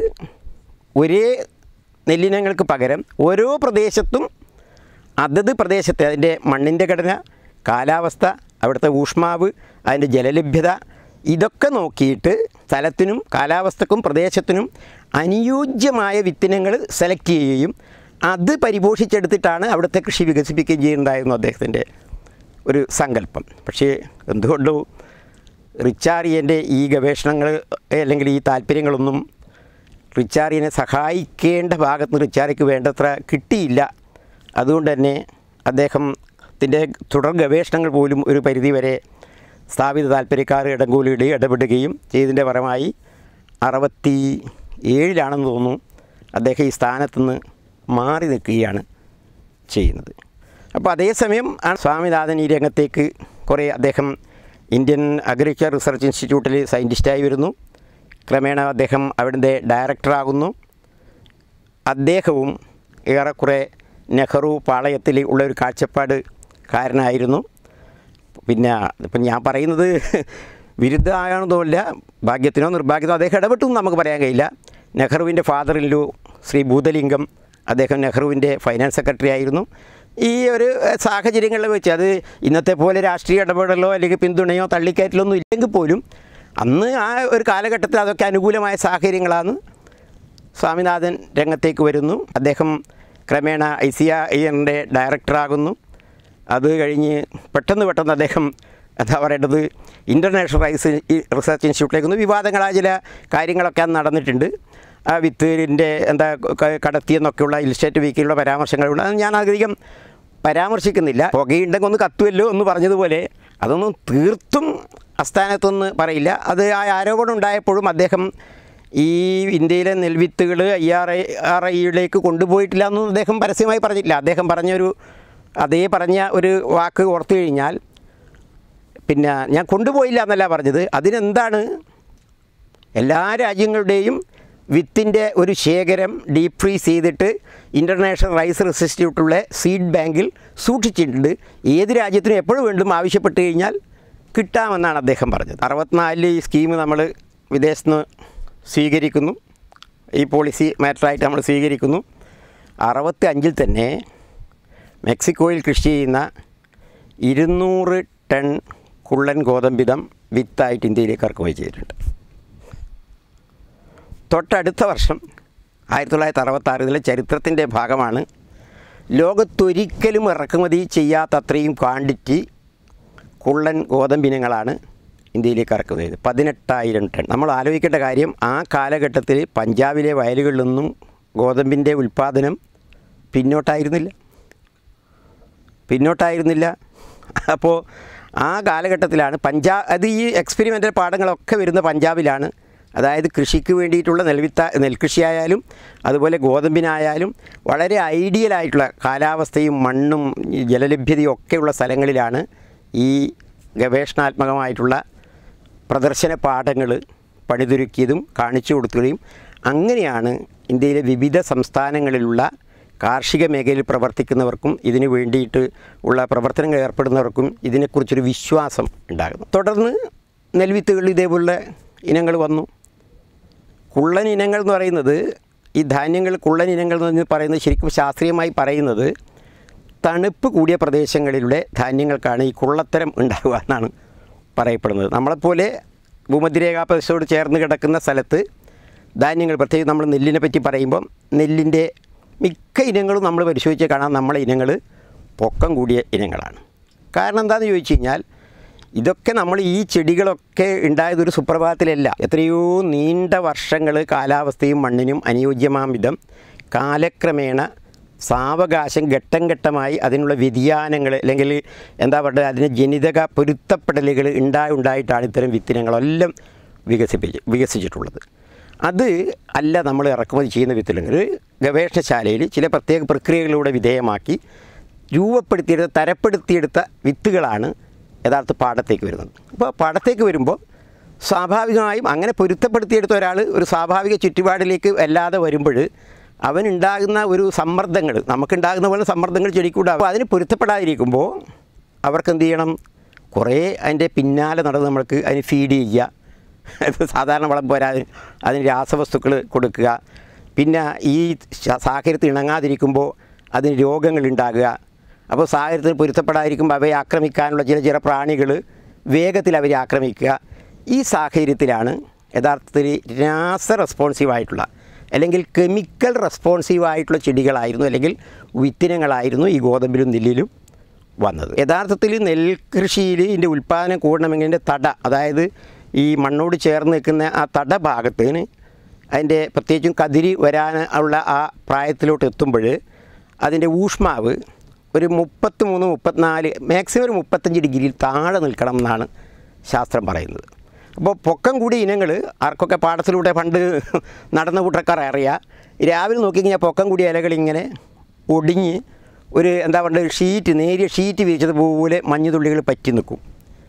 ഒരേ നെല്ലിനങ്ങൾക്ക് പകരം ഓരോ പ്രദേശത്തും അതത് പ്രദേശത്തെ അതിൻ്റെ മണ്ണിൻ്റെ ഘടന കാലാവസ്ഥ അവിടുത്തെ ഊഷ്മാവ് അതിൻ്റെ ജലലഭ്യത ഇതൊക്കെ നോക്കിയിട്ട് സ്ഥലത്തിനും കാലാവസ്ഥക്കും പ്രദേശത്തിനും അനുയോജ്യമായ വിത്തിനങ്ങൾ സെലക്ട് ചെയ്യുകയും അത് പരിപോഷിച്ചെടുത്തിട്ടാണ് അവിടുത്തെ കൃഷി വികസിപ്പിക്കുകയും ചെയ്യുന്നുണ്ടായിരുന്നു അദ്ദേഹത്തിൻ്റെ ഒരു സങ്കല്പം പക്ഷേ എന്തുകൊണ്ടോ റിച്ചാറിയൻ്റെ ഈ ഗവേഷണങ്ങൾ അല്ലെങ്കിൽ ഈ താല്പര്യങ്ങളൊന്നും റിച്ചാറിയനെ സഹായിക്കേണ്ട ഭാഗത്ത് നിന്ന് റിച്ചാറിക്ക് വേണ്ടത്ര കിട്ടിയില്ല അതുകൊണ്ട് തന്നെ അദ്ദേഹത്തിൻ്റെ തുടർ ഗവേഷണങ്ങൾ പോലും ഒരു പരിധിവരെ സ്ഥാപിത താല്പര്യക്കാർ ഇടങ്കൂലിയുടെ ഇടപെടുകയും ചെയ്തതിൻ്റെ പരമായി അറുപത്തി ഏഴിലാണെന്ന് തോന്നുന്നു അദ്ദേഹം ഈ സ്ഥാനത്തുനിന്ന് മാറി നിൽക്കുകയാണ് ചെയ്യുന്നത് അപ്പോൾ അതേസമയം ആ സ്വാമിനാഥൻ ഈ രംഗത്തേക്ക് കുറേ അദ്ദേഹം ഇന്ത്യൻ അഗ്രികൾച്ചർ റിസർച്ച് ഇൻസ്റ്റിറ്റ്യൂട്ടിൽ സയൻറ്റിസ്റ്റായി വരുന്നു ക്രമേണ അദ്ദേഹം അവിടുത്തെ ഡയറക്ടറാകുന്നു അദ്ദേഹവും ഏറെക്കുറെ നെഹ്റു പാളയത്തിൽ ഉള്ള ഒരു കാഴ്ചപ്പാട് കാരനായിരുന്നു പിന്നെ ഇപ്പം ഞാൻ പറയുന്നത് വിരുദ്ധമാണെന്നല്ല ഭാഗ്യത്തിനോ നിർഭാഗ്യത്തിനോ അദ്ദേഹം ഇടപെട്ടു എന്ന് നമുക്ക് പറയാൻ കഴിയില്ല നെഹ്റുവിൻ്റെ ഫാദറിലോ ശ്രീ ഭൂതലിംഗം അദ്ദേഹം നെഹ്റുവിൻ്റെ ഫൈനാൻസ് സെക്രട്ടറി ആയിരുന്നു ഈ ഒരു ഏഹ്, സാഹചര്യങ്ങളിൽ വെച്ച് അത് ഇന്നത്തെ പോലെ രാഷ്ട്രീയ ഇടപെടലോ അല്ലെങ്കിൽ പിന്തുണയോ തള്ളിക്കയറ്റലോ ഒന്നും ഇല്ലെങ്കിൽ പോലും അന്ന് ആ ഒരു കാലഘട്ടത്തിൽ അതൊക്കെ അനുകൂലമായ സാഹചര്യങ്ങളാണ് സ്വാമിനാഥൻ രംഗത്തേക്ക് വരുന്നു അദ്ദേഹം ക്രമേണ ഐ സി ഐൻ്റെ ഡയറക്ടറാകുന്നു അത് കഴിഞ്ഞ് പെട്ടെന്ന് പെട്ടെന്ന് അദ്ദേഹം എന്താ പറയേണ്ടത് ഇൻ്റർനാഷണൽ റൈസ് റിസർച്ച് ഇൻസ്റ്റിറ്റ്യൂട്ടിലേക്ക് വന്നു വിവാദങ്ങളായ ചില കാര്യങ്ങളൊക്കെ അന്ന് നടന്നിട്ടുണ്ട് ആ വിത്തിൻ്റെ എന്താ ക- കടത്തിയെന്നൊക്കെയുള്ള ഇൽസ്റ്റേറ്റ് വീക്കിലുള്ള പരാമർശങ്ങളുണ്ട് അത് ഞാൻ അധികം പരാമർശിക്കുന്നില്ല പുകയുണ്ടെങ്കിൽ ഒന്ന് കത്തുമല്ലോ എന്ന് പറഞ്ഞതുപോലെ അതൊന്നും തീർത്തും അസ്ഥാനത്തൊന്ന് പറയില്ല അത് ആ ആരോപണം ഉണ്ടായപ്പോഴും അദ്ദേഹം ഈ ഇന്ത്യയിലെ നെൽവിത്തുകൾ ഐ ആർ ഐ ആർ ഐയിലേക്ക് കൊണ്ടുപോയിട്ടില്ല എന്നൊന്നും അദ്ദേഹം പരസ്യമായി പറഞ്ഞിട്ടില്ല അദ്ദേഹം പറഞ്ഞൊരു അതേ പറഞ്ഞ ഒരു വാക്ക് ഓർത്തു കഴിഞ്ഞാൽ പിന്നെ ഞാൻ കൊണ്ടുപോയില്ല എന്നല്ല പറഞ്ഞത് അതിനെന്താണ് എല്ലാ രാജ്യങ്ങളുടെയും വിത്തിൻ്റെ ഒരു ശേഖരം ഡീപ് ഫ്രീസ് ചെയ്തിട്ട് ഇൻ്റർനാഷണൽ റൈസ് ഇൻസ്റ്റിറ്റ്യൂട്ടുള്ള സീഡ് ബാങ്കിൽ സൂക്ഷിച്ചിട്ടുണ്ട് ഏത് രാജ്യത്തിനും എപ്പോഴും വീണ്ടും ആവശ്യപ്പെട്ട് കഴിഞ്ഞാൽ കിട്ടാമെന്നാണ് അദ്ദേഹം പറഞ്ഞത് അറുപത്തിനാലിൽ ഈ സ്കീം നമ്മൾ വിദേശത്ത് നിന്ന് സ്വീകരിക്കുന്നു ഈ പോളിസി മാറ്ററായിട്ട് നമ്മൾ സ്വീകരിക്കുന്നു അറുപത്തി അഞ്ചിൽ തന്നെ മെക്സിക്കോയിൽ കൃഷി ചെയ്യുന്ന ഇരുന്നൂറ് ടൺ കുള്ളൻ ഗോതമ്പിതം വിത്തായിട്ട് ഇന്ത്യയിലേക്ക് ഇറക്കുമതി ചെയ്തിട്ടുണ്ട് തൊട്ടടുത്ത വർഷം ആയിരത്തി തൊള്ളായിരത്തി അറുപത്താറ് ഇതിലെ ചരിത്രത്തിൻ്റെ ഭാഗമാണ് ലോകത്തൊരിക്കലും ഇറക്കുമതി ചെയ്യാത്തത്രയും ക്വാണ്ടിറ്റി കുള്ളൻ ഗോതമ്പിനങ്ങളാണ് ഇന്ത്യയിലേക്ക് ഇറക്കുമതി ചെയ്തത് പതിനെട്ടായിരം ടൺ നമ്മൾ ആലോചിക്കേണ്ട കാര്യം ആ കാലഘട്ടത്തിൽ പഞ്ചാബിലെ വയലുകളിൽ നിന്നും ഗോതമ്പിൻ്റെ ഉൽപ്പാദനം പിന്നോട്ടായിരുന്നില്ല പിന്നോട്ടായിരുന്നില്ല അപ്പോൾ ആ കാലഘട്ടത്തിലാണ് പഞ്ചാ അത് ഈ എക്സ്പെരിമെൻ്റൽ പാഠങ്ങളൊക്കെ വരുന്ന പഞ്ചാബിലാണ് അതായത് കൃഷിക്ക് വേണ്ടിയിട്ടുള്ള നെൽവിത്ത നെൽകൃഷിയായാലും അതുപോലെ ഗോതമ്പിനായാലും വളരെ ഐഡിയലായിട്ടുള്ള കാലാവസ്ഥയും മണ്ണും ഈ ജലലഭ്യതയും ഒക്കെയുള്ള സ്ഥലങ്ങളിലാണ് ഈ ഗവേഷണാത്മകമായിട്ടുള്ള പ്രദർശന പാഠങ്ങൾ പണിതുരുക്കിയതും കാണിച്ചു കൊടുക്കുകയും അങ്ങനെയാണ് ഇന്ത്യയിലെ വിവിധ സംസ്ഥാനങ്ങളിലുള്ള കാർഷിക മേഖലയിൽ പ്രവർത്തിക്കുന്നവർക്കും ഇതിനു വേണ്ടിയിട്ട് ഉള്ള പ്രവർത്തനങ്ങൾ ഏർപ്പെടുന്നവർക്കും ഇതിനെക്കുറിച്ചൊരു വിശ്വാസം ഉണ്ടാകുന്നു തുടർന്ന് നെൽവിത്തുകൾ ഇതേപോലുള്ള ഇനങ്ങൾ വന്നു കുള്ളൻ ഇനങ്ങൾ എന്ന് പറയുന്നത് ഈ ധാന്യങ്ങൾ കുള്ളൻ ഇനങ്ങൾ എന്ന് പറയുന്നത് ശരിക്കും ശാസ്ത്രീയമായി പറയുന്നത് തണുപ്പ് കൂടിയ പ്രദേശങ്ങളിലൂടെ ധാന്യങ്ങൾക്കാണ് ഈ കുള്ളത്തരം ഉണ്ടാവുക എന്നാണ് പറയപ്പെടുന്നത് നമ്മളെപ്പോലെ ഭൂമധ്യരേഖാ പ്രദേശത്തോട് ചേർന്ന് കിടക്കുന്ന സ്ഥലത്ത് ധാന്യങ്ങൾ പ്രത്യേകിച്ച് നമ്മൾ നെല്ലിനെ പറ്റി പറയുമ്പം നെല്ലിൻ്റെ മിക്ക ഇനങ്ങളും നമ്മൾ പരിശോധിച്ച് കാണാൻ നമ്മളെ ഇനങ്ങൾ പൊക്കം കൂടിയ ഇനങ്ങളാണ് കാരണം എന്താണെന്ന് ചോദിച്ചു കഴിഞ്ഞാൽ ഇതൊക്കെ നമ്മൾ ഈ ചെടികളൊക്കെ ഉണ്ടായതൊരു സുപ്രഭാതത്തിലല്ല എത്രയോ നീണ്ട വർഷങ്ങൾ കാലാവസ്ഥയും മണ്ണിനും അനുയോജ്യമാം വിധം കാലക്രമേണ സാവകാശം ഘട്ടം ഘട്ടമായി അതിനുള്ള വ്യതിയാനങ്ങൾ അല്ലെങ്കിൽ എന്താ പറയുക അതിന് ജനിതക പൊരുത്തപ്പെടലുകൾ ഉണ്ടായി ഉണ്ടായിട്ടാണ് ഇത്തരം വിത്തിനങ്ങളെല്ലാം വികസിപ്പിച്ച് വികസിച്ചിട്ടുള്ളത് അത് അല്ല നമ്മൾ ഇറക്കുമതി ചെയ്യുന്ന വിത്തിനങ്ങൾ ഗവേഷണശാലയിൽ ചില പ്രത്യേക പ്രക്രിയകളിലൂടെ വിധേയമാക്കി രൂപപ്പെടുത്തിയെടുത്ത തരപ്പെടുത്തിയെടുത്ത വിത്തുകളാണ് യഥാർത്ഥ പാടത്തേക്ക് വരുന്നത് അപ്പോൾ പാടത്തേക്ക് വരുമ്പോൾ സ്വാഭാവികമായും അങ്ങനെ പൊരുത്തപ്പെടുത്തിയെടുത്ത ഒരാൾ ഒരു സ്വാഭാവിക ചുറ്റുപാടിലേക്ക് അല്ലാതെ വരുമ്പോൾ അവനുണ്ടാകുന്ന ഒരു സമ്മർദ്ദങ്ങൾ നമുക്കുണ്ടാകുന്ന പോലെ സമ്മർദ്ദങ്ങൾ ചെടിക്കൂടാകും അപ്പോൾ അതിന് പൊരുത്തപ്പെടാതിരിക്കുമ്പോൾ അവർക്ക് എന്ത് ചെയ്യണം കുറേ അതിൻ്റെ പിന്നാലെ നടന്ന് നമ്മൾക്ക് അതിന് ഫീഡ് ചെയ്യുക ഇത് സാധാരണ വളം പോരാതെ അതിന് രാസവസ്തുക്കൾ കൊടുക്കുക പിന്നെ ഈ ശ- സാഹചര്യത്തിൽ ഇണങ്ങാതിരിക്കുമ്പോൾ അതിന് രോഗങ്ങൾ ഉണ്ടാകുക അപ്പോൾ സാഹചര്യത്തിന് പൊരുത്തപ്പെടാതിരിക്കുമ്പോൾ അവയെ ആക്രമിക്കാനുള്ള ചില ചില പ്രാണികൾ വേഗത്തിൽ അവരെ ആക്രമിക്കുക ഈ സാഹചര്യത്തിലാണ് യഥാർത്ഥത്തിൽ രാസ റെസ്പോൺസീവായിട്ടുള്ള അല്ലെങ്കിൽ കെമിക്കൽ റെസ്പോൺസീവായിട്ടുള്ള ചെടികളായിരുന്നു അല്ലെങ്കിൽ വിത്തിനങ്ങളായിരുന്നു ഈ ഗോതമ്പിലും നെല്ലിലും വന്നത് യഥാർത്ഥത്തിൽ നെൽകൃഷിയിൽ ഇതിൻ്റെ ഉൽപ്പാദനം കൂടണമെങ്കിൽ ഇതിൻ്റെ തട അതായത് ഈ മണ്ണോട് ചേർന്ന് നിൽക്കുന്ന ആ തട ഭാഗത്തിന് അതിൻ്റെ പ്രത്യേകിച്ചും കതിരി വരാൻ ഉള്ള ആ പ്രായത്തിലോട്ട് എത്തുമ്പോൾ അതിൻ്റെ ഊഷ്മാവ് ഒരു മുപ്പത്തി മൂന്ന് മുപ്പത്തിനാല് മാക്സിമം ഒരു മുപ്പത്തഞ്ച് ഡിഗ്രിയിൽ താഴെ നിൽക്കണം എന്നാണ് ശാസ്ത്രം പറയുന്നത് അപ്പോൾ പൊക്കം കൂടിയ ഇനങ്ങൾ ആർക്കൊക്കെ പാടത്തിലൂടെ പണ്ട് നടന്ന കൂട്ടക്കാർ അറിയാം രാവിലെ നോക്കിക്കഴിഞ്ഞാൽ പൊക്കം കൂടിയ ഇലകൾ ഇങ്ങനെ ഒടിഞ്ഞ് ഒരു എന്താ പറയുക ഒരു ഷീറ്റ് നേരിയ ഷീറ്റ് വിരിച്ചതുപോലെ മഞ്ഞുതുള്ളികൾ പറ്റി നിൽക്കും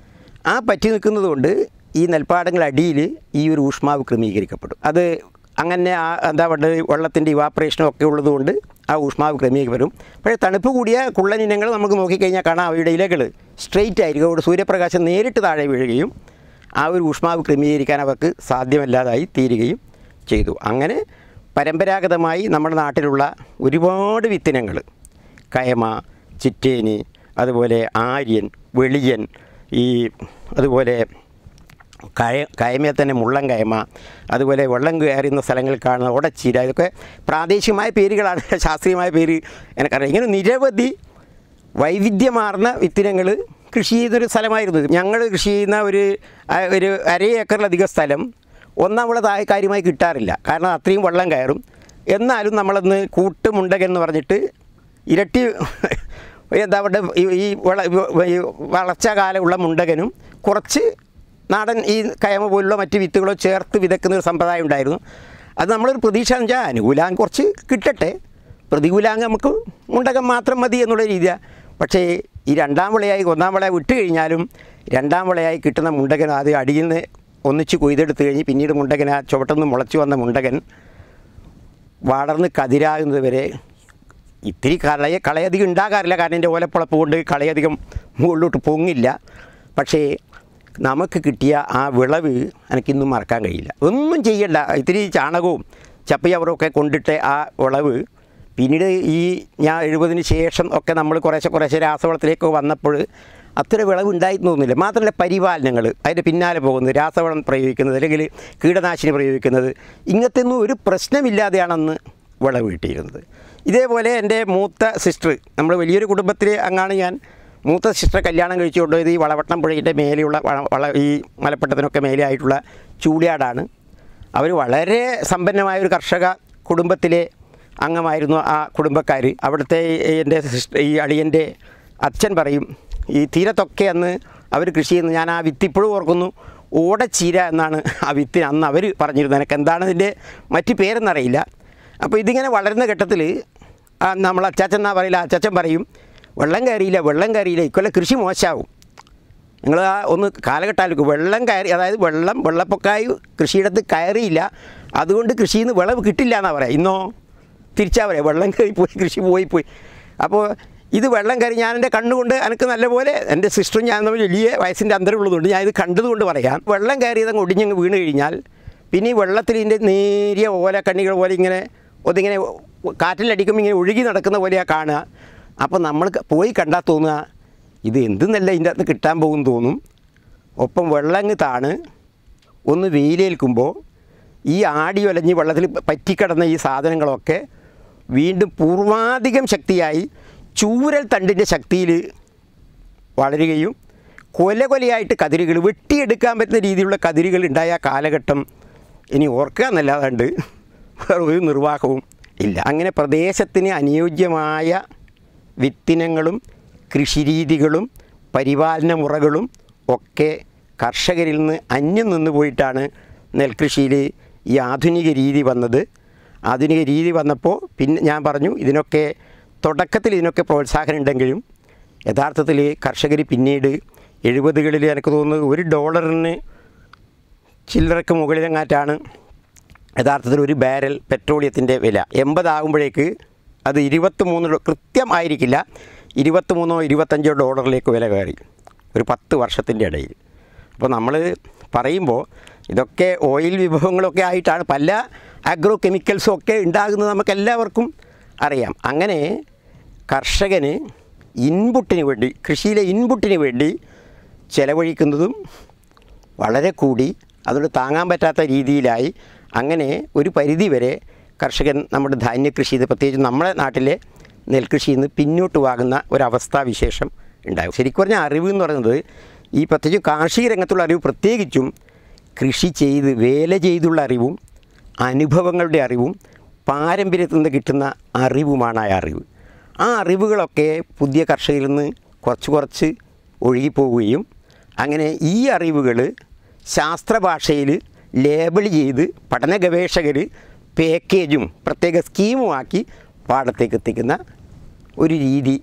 ആ പറ്റി നിൽക്കുന്നത് കൊണ്ട് ഈ നെൽപ്പാടങ്ങളുടെ അടിയിൽ ഈ ഒരു ഊഷ്മാവ് ക്രമീകരിക്കപ്പെടും അത് അങ്ങനെ ആ എന്താ പറയുക വെള്ളത്തിൻ്റെ ഇവാപ്പറേഷനും ഒക്കെ ഉള്ളതുകൊണ്ട് ആ ഊഷ്മാവ് ക്രമീകരിക്കപ്പെടും പക്ഷേ തണുപ്പ് കൂടിയ കുള്ളൻ ഇനങ്ങൾ നമുക്ക് നോക്കിക്കഴിഞ്ഞാൽ കാണാം അവയുടെ ഇലകൾ സ്ട്രെയിറ്റ് ആയിരിക്കും അവിടെ സൂര്യപ്രകാശം നേരിട്ട് താഴെ വീഴുകയും ആ ഒരു ഊഷ്മാവ് ക്രമീകരിക്കാൻ അവർക്ക് സാധ്യമല്ലാതായി തീരുകയും ചെയ്തു അങ്ങനെ പരമ്പരാഗതമായി നമ്മുടെ നാട്ടിലുള്ള ഒരുപാട് വിത്തിനങ്ങൾ കയമ ചിറ്റേനി അതുപോലെ ആര്യൻ വെളിയൻ ഈ അതുപോലെ കയ കയമയെ തന്നെ മുള്ളൻ കയമ അതുപോലെ വെള്ളം കയറുന്ന സ്ഥലങ്ങളിൽ കാണുന്ന ഉടച്ചീര ഇതൊക്കെ പ്രാദേശികമായ പേരുകളാണ് ശാസ്ത്രീയമായ പേര് എനിക്കറിയാം ഇങ്ങനെ നിരവധി വൈവിധ്യമാർന്ന വിത്തിനങ്ങൾ കൃഷി ചെയ്യുന്നൊരു സ്ഥലമായിരുന്നു ഞങ്ങൾ കൃഷി ചെയ്യുന്ന ഒരു ആ- ഒരു അര ഏക്കറിലധികം സ്ഥലം ഒന്നാം വിള താഴെ കാര്യമായി കിട്ടാറില്ല കാരണം അത്രയും വെള്ളം കയറും എന്നാലും നമ്മളൊന്ന് കൂട്ടുമുണ്ടകൻ എന്ന് പറഞ്ഞിട്ട് ഇരട്ടി എന്താ അവിടെ ഈ- ഈ വള ഈ വളർച്ച കാലമുള്ള മുണ്ടകനും കുറച്ച് നാടൻ ഈ കയമ പോലുള്ള മറ്റ് വിത്തുകളോ ചേർത്ത് വിതക്കുന്ന ഒരു സമ്പ്രദായം ഉണ്ടായിരുന്നു അത് നമ്മളൊരു പ്രതീക്ഷ എന്ന് വെച്ചാൽ അനുകൂലാങ് കുറച്ച് കിട്ടട്ടെ പ്രതികൂലാങ് നമുക്ക് മുണ്ടകം മാത്രം മതി എന്നുള്ള രീതിയാണ് പക്ഷേ ഈ രണ്ടാം വിളയായി ഒന്നാം വിള വിട്ട് കഴിഞ്ഞാലും രണ്ടാം വിളയായി കിട്ടുന്ന മുണ്ടകൻ ആദ്യം അടിയിൽ നിന്ന് ഒന്നിച്ച് കൊയ്തെടുത്ത് കഴിഞ്ഞ് പിന്നീട് മുണ്ടകൻ ആ ചുവട്ടുനിന്ന് മുളച്ചു വന്ന മുണ്ടകൻ വളർന്ന് കതിരാകുന്നത് വരെ ഇത്തിരി കളയ കളയധികം ഉണ്ടാകാറില്ല കാരണം എൻ്റെ ഓലപ്പുളപ്പ് കൊണ്ട് കളയധികം മുകളിലോട്ട് പൊങ്ങില്ല പക്ഷേ നമുക്ക് കിട്ടിയ ആ വിളവ് എനിക്കിന്നും മറക്കാൻ കഴിയില്ല ഒന്നും ചെയ്യണ്ട ഇത്തിരി ചാണകവും ചപ്പയവറും ഒക്കെ കൊണ്ടിട്ട് ആ വിളവ് പിന്നീട് ഈ ഞാൻ എഴുപതിന് ശേഷം ഒക്കെ നമ്മൾ കുറേശ്ശെ കുറേശ്ശെ രാസവളത്തിലേക്ക് വന്നപ്പോൾ അത്ര വിളവ് ഉണ്ടായി തോന്നുന്നില്ല മാത്രമല്ല പരിപാലനങ്ങൾ അതിൻ്റെ പിന്നാലെ പോകുന്നത് രാസവളം പ്രയോഗിക്കുന്നത് അല്ലെങ്കിൽ കീടനാശിനി പ്രയോഗിക്കുന്നത് ഇങ്ങനത്തെ ഒന്നും ഒരു പ്രശ്നമില്ലാതെയാണെന്ന് വിളവ് കിട്ടിയിരുന്നത് ഇതേപോലെ എൻ്റെ മൂത്ത സിസ്റ്റർ നമ്മൾ വലിയൊരു കുടുംബത്തിൽ അങ്ങാണ് ഞാൻ മൂത്ത സിസ്റ്റർ കല്യാണം കഴിച്ചുകൊണ്ട് പോയത് ഈ വളവട്ടം പുഴയുടെ മേലെയുള്ള വള- വള ഈ മലപ്പട്ടത്തിനൊക്കെ മേലെ ആയിട്ടുള്ള ചൂളിയാടാണ് അവർ വളരെ സമ്പന്നമായ ഒരു കർഷക കുടുംബത്തിലെ അംഗമായിരുന്നു ആ കുടുംബക്കാർ അവിടുത്തെ ഈ എൻ്റെ സിസ്റ്റർ ഈ അളിയൻ്റെ അച്ഛൻ പറയും ഈ തീരത്തൊക്കെ അന്ന് അവർ കൃഷി ചെയ്യുന്നത് ഞാൻ ആ വിത്ത് ഇപ്പോഴും ഓർക്കുന്നു ഓടച്ചീര എന്നാണ് ആ വിത്തിന് അന്ന് അവർ പറഞ്ഞിരുന്നത് എനിക്ക് എന്താണ് ഇതിൻ്റെ മറ്റ് പേരെന്നറിയില്ല അപ്പോൾ ഇതിങ്ങനെ വളരുന്ന ഘട്ടത്തിൽ നമ്മൾ അച്ചാച്ചൻ എന്നാ പറയില്ല അച്ചാച്ചൻ പറയും വെള്ളം കയറിയില്ല വെള്ളം കയറിയില്ല ഇക്കൊല്ലം കൃഷി മോശമാവും നിങ്ങൾ ആ ഒന്ന് കാലഘട്ടമായിരിക്കും വെള്ളം കയറി അതായത് വെള്ളം വെള്ളപ്പൊക്കമായി കൃഷിയിടത്ത് കയറിയില്ല അതുകൊണ്ട് കൃഷിയിൽ നിന്ന് വിളവ് കിട്ടില്ല എന്നാണ് പറയാം ഇന്നോ തിരിച്ചാ പറയാം വെള്ളം കയറി പോയി കൃഷി പോയി പോയി അപ്പോൾ ഇത് വെള്ളം കയറി ഞാൻ എൻ്റെ കണ്ണുകൊണ്ട് എനിക്ക് നല്ലപോലെ എൻ്റെ സിസ്റ്ററും ഞാൻ തമ്മിൽ വലിയ വയസ്സിൻ്റെ അന്തരമുള്ളതുകൊണ്ട് ഞാൻ ഇത് കണ്ടതുകൊണ്ട് പറയാം വെള്ളം കയറിയതങ്ങ് ഒടിഞ്ഞങ്ങ് വീണ് കഴിഞ്ഞാൽ പിന്നെ ഈ വെള്ളത്തിൽ ഇതിൻ്റെ നേരിയ ഓലക്കണ്ണികൾ പോലെ ഇങ്ങനെ ഒന്നിങ്ങനെ കാറ്റിലടിക്കുമ്പോൾ ഇങ്ങനെ ഒഴുകി നടക്കുന്ന പോലെയാണ് കാണുക അപ്പോൾ നമ്മൾ പോയി കണ്ടാൽ തോന്നുക ഇത് എന്തെന്നല്ല ഇതിൻ്റെ അകത്ത് കിട്ടാൻ പോകും തോന്നും ഒപ്പം വെള്ളങ്ങ് താണ് ഒന്ന് വെയിലേൽക്കുമ്പോൾ ഈ ആടി ഒലഞ്ഞ് വെള്ളത്തിൽ പറ്റിക്കിടന്ന ഈ സാധനങ്ങളൊക്കെ വീണ്ടും പൂർവാധികം ശക്തിയായി ചൂരൽ തണ്ടിൻ്റെ ശക്തിയിൽ വളരുകയും കൊല കൊലയായിട്ട് കതിരുകൾ വെട്ടിയെടുക്കാൻ പറ്റുന്ന രീതിയിലുള്ള കതിരുകൾ ഉണ്ടായ ആ കാലഘട്ടം ഇനി ഓർക്കുക എന്നല്ലാതാണ്ട് വേറെ ഒരു നിർവാഹവും ഇല്ല അങ്ങനെ പ്രദേശത്തിന് അനുയോജ്യമായ വിത്തിനങ്ങളും കൃഷിരീതികളും പരിപാലന മുറകളും ഒക്കെ കർഷകരിൽ നിന്ന് അന്യം നിന്ന് പോയിട്ടാണ് നെൽകൃഷിയിൽ ഈ ആധുനിക രീതി വന്നത് ആധുനിക രീതി വന്നപ്പോൾ പിന്നെ ഞാൻ പറഞ്ഞു ഇതിനൊക്കെ തുടക്കത്തിൽ ഇതിനൊക്കെ പ്രോത്സാഹനം ഉണ്ടെങ്കിലും യഥാർത്ഥത്തിൽ കർഷകർ പിന്നീട് എഴുപതുകളിൽ എനിക്ക് തോന്നുന്നത് ഒരു ഡോളറിന് ചില്ലറക്ക് മുകളിലെങ്ങാറ്റാണ് യഥാർത്ഥത്തിൽ ഒരു ബാരൽ പെട്രോളിയത്തിൻ്റെ വില എൺപതാകുമ്പോഴേക്ക് അത് ഇരുപത്തി മൂന്ന് കൃത്യമായിരിക്കില്ല ഇരുപത്തി മൂന്നോ ഇരുപത്തഞ്ചോ ഡോളറിലേക്ക് വില കയറി ഒരു പത്ത് വർഷത്തിൻ്റെ ഇടയിൽ അപ്പോൾ നമ്മൾ പറയുമ്പോൾ ഇതൊക്കെ ഓയിൽ വിഭവങ്ങളൊക്കെ ആയിട്ടാണ് പല അഗ്രോ കെമിക്കൽസും ഒക്കെ ഉണ്ടാകുന്നത് നമുക്ക് എല്ലാവർക്കും അറിയാം അങ്ങനെ കർഷകന് ഇൻപുട്ടിന് വേണ്ടി കൃഷിയിലെ ഇൻപുട്ടിന് വേണ്ടി ചിലവഴിക്കുന്നതും വളരെ കൂടി അതുകൊണ്ട് താങ്ങാൻ പറ്റാത്ത രീതിയിലായി അങ്ങനെ ഒരു പരിധി വരെ കർഷകൻ നമ്മുടെ ധാന്യകൃഷി ഇത് പ്രത്യേകിച്ച് നമ്മുടെ നാട്ടിലെ നെൽകൃഷിയിൽ നിന്ന് പിന്നോട്ട് വാങ്ങുന്ന ഒരവസ്ഥാവിശേഷം ഉണ്ടാകും ശരിക്കും പറഞ്ഞാൽ അറിവ് എന്ന് പറയുന്നത് ഈ പ്രത്യേകിച്ച് കാർഷിക രംഗത്തുള്ള അറിവ് പ്രത്യേകിച്ചും കൃഷി ചെയ്ത് വേല ചെയ്തുള്ള അറിവും അനുഭവങ്ങളുടെ അറിവും പാരമ്പര്യത്തിൽ നിന്ന് കിട്ടുന്ന അറിവുമാണ് ആ അറിവ് ആ അറിവുകളൊക്കെ പുതിയ കർഷകരിൽ നിന്ന് കുറച്ച് കുറച്ച് ഒഴുകിപ്പോവുകയും അങ്ങനെ ഈ അറിവുകൾ ശാസ്ത്രഭാഷയിൽ ലേബിൾ ചെയ്ത് പഠന ഗവേഷകർ പാക്കേജും പ്രത്യേക സ്കീമുമാക്കി പാടത്തേക്ക് എത്തിക്കുന്ന ഒരു രീതി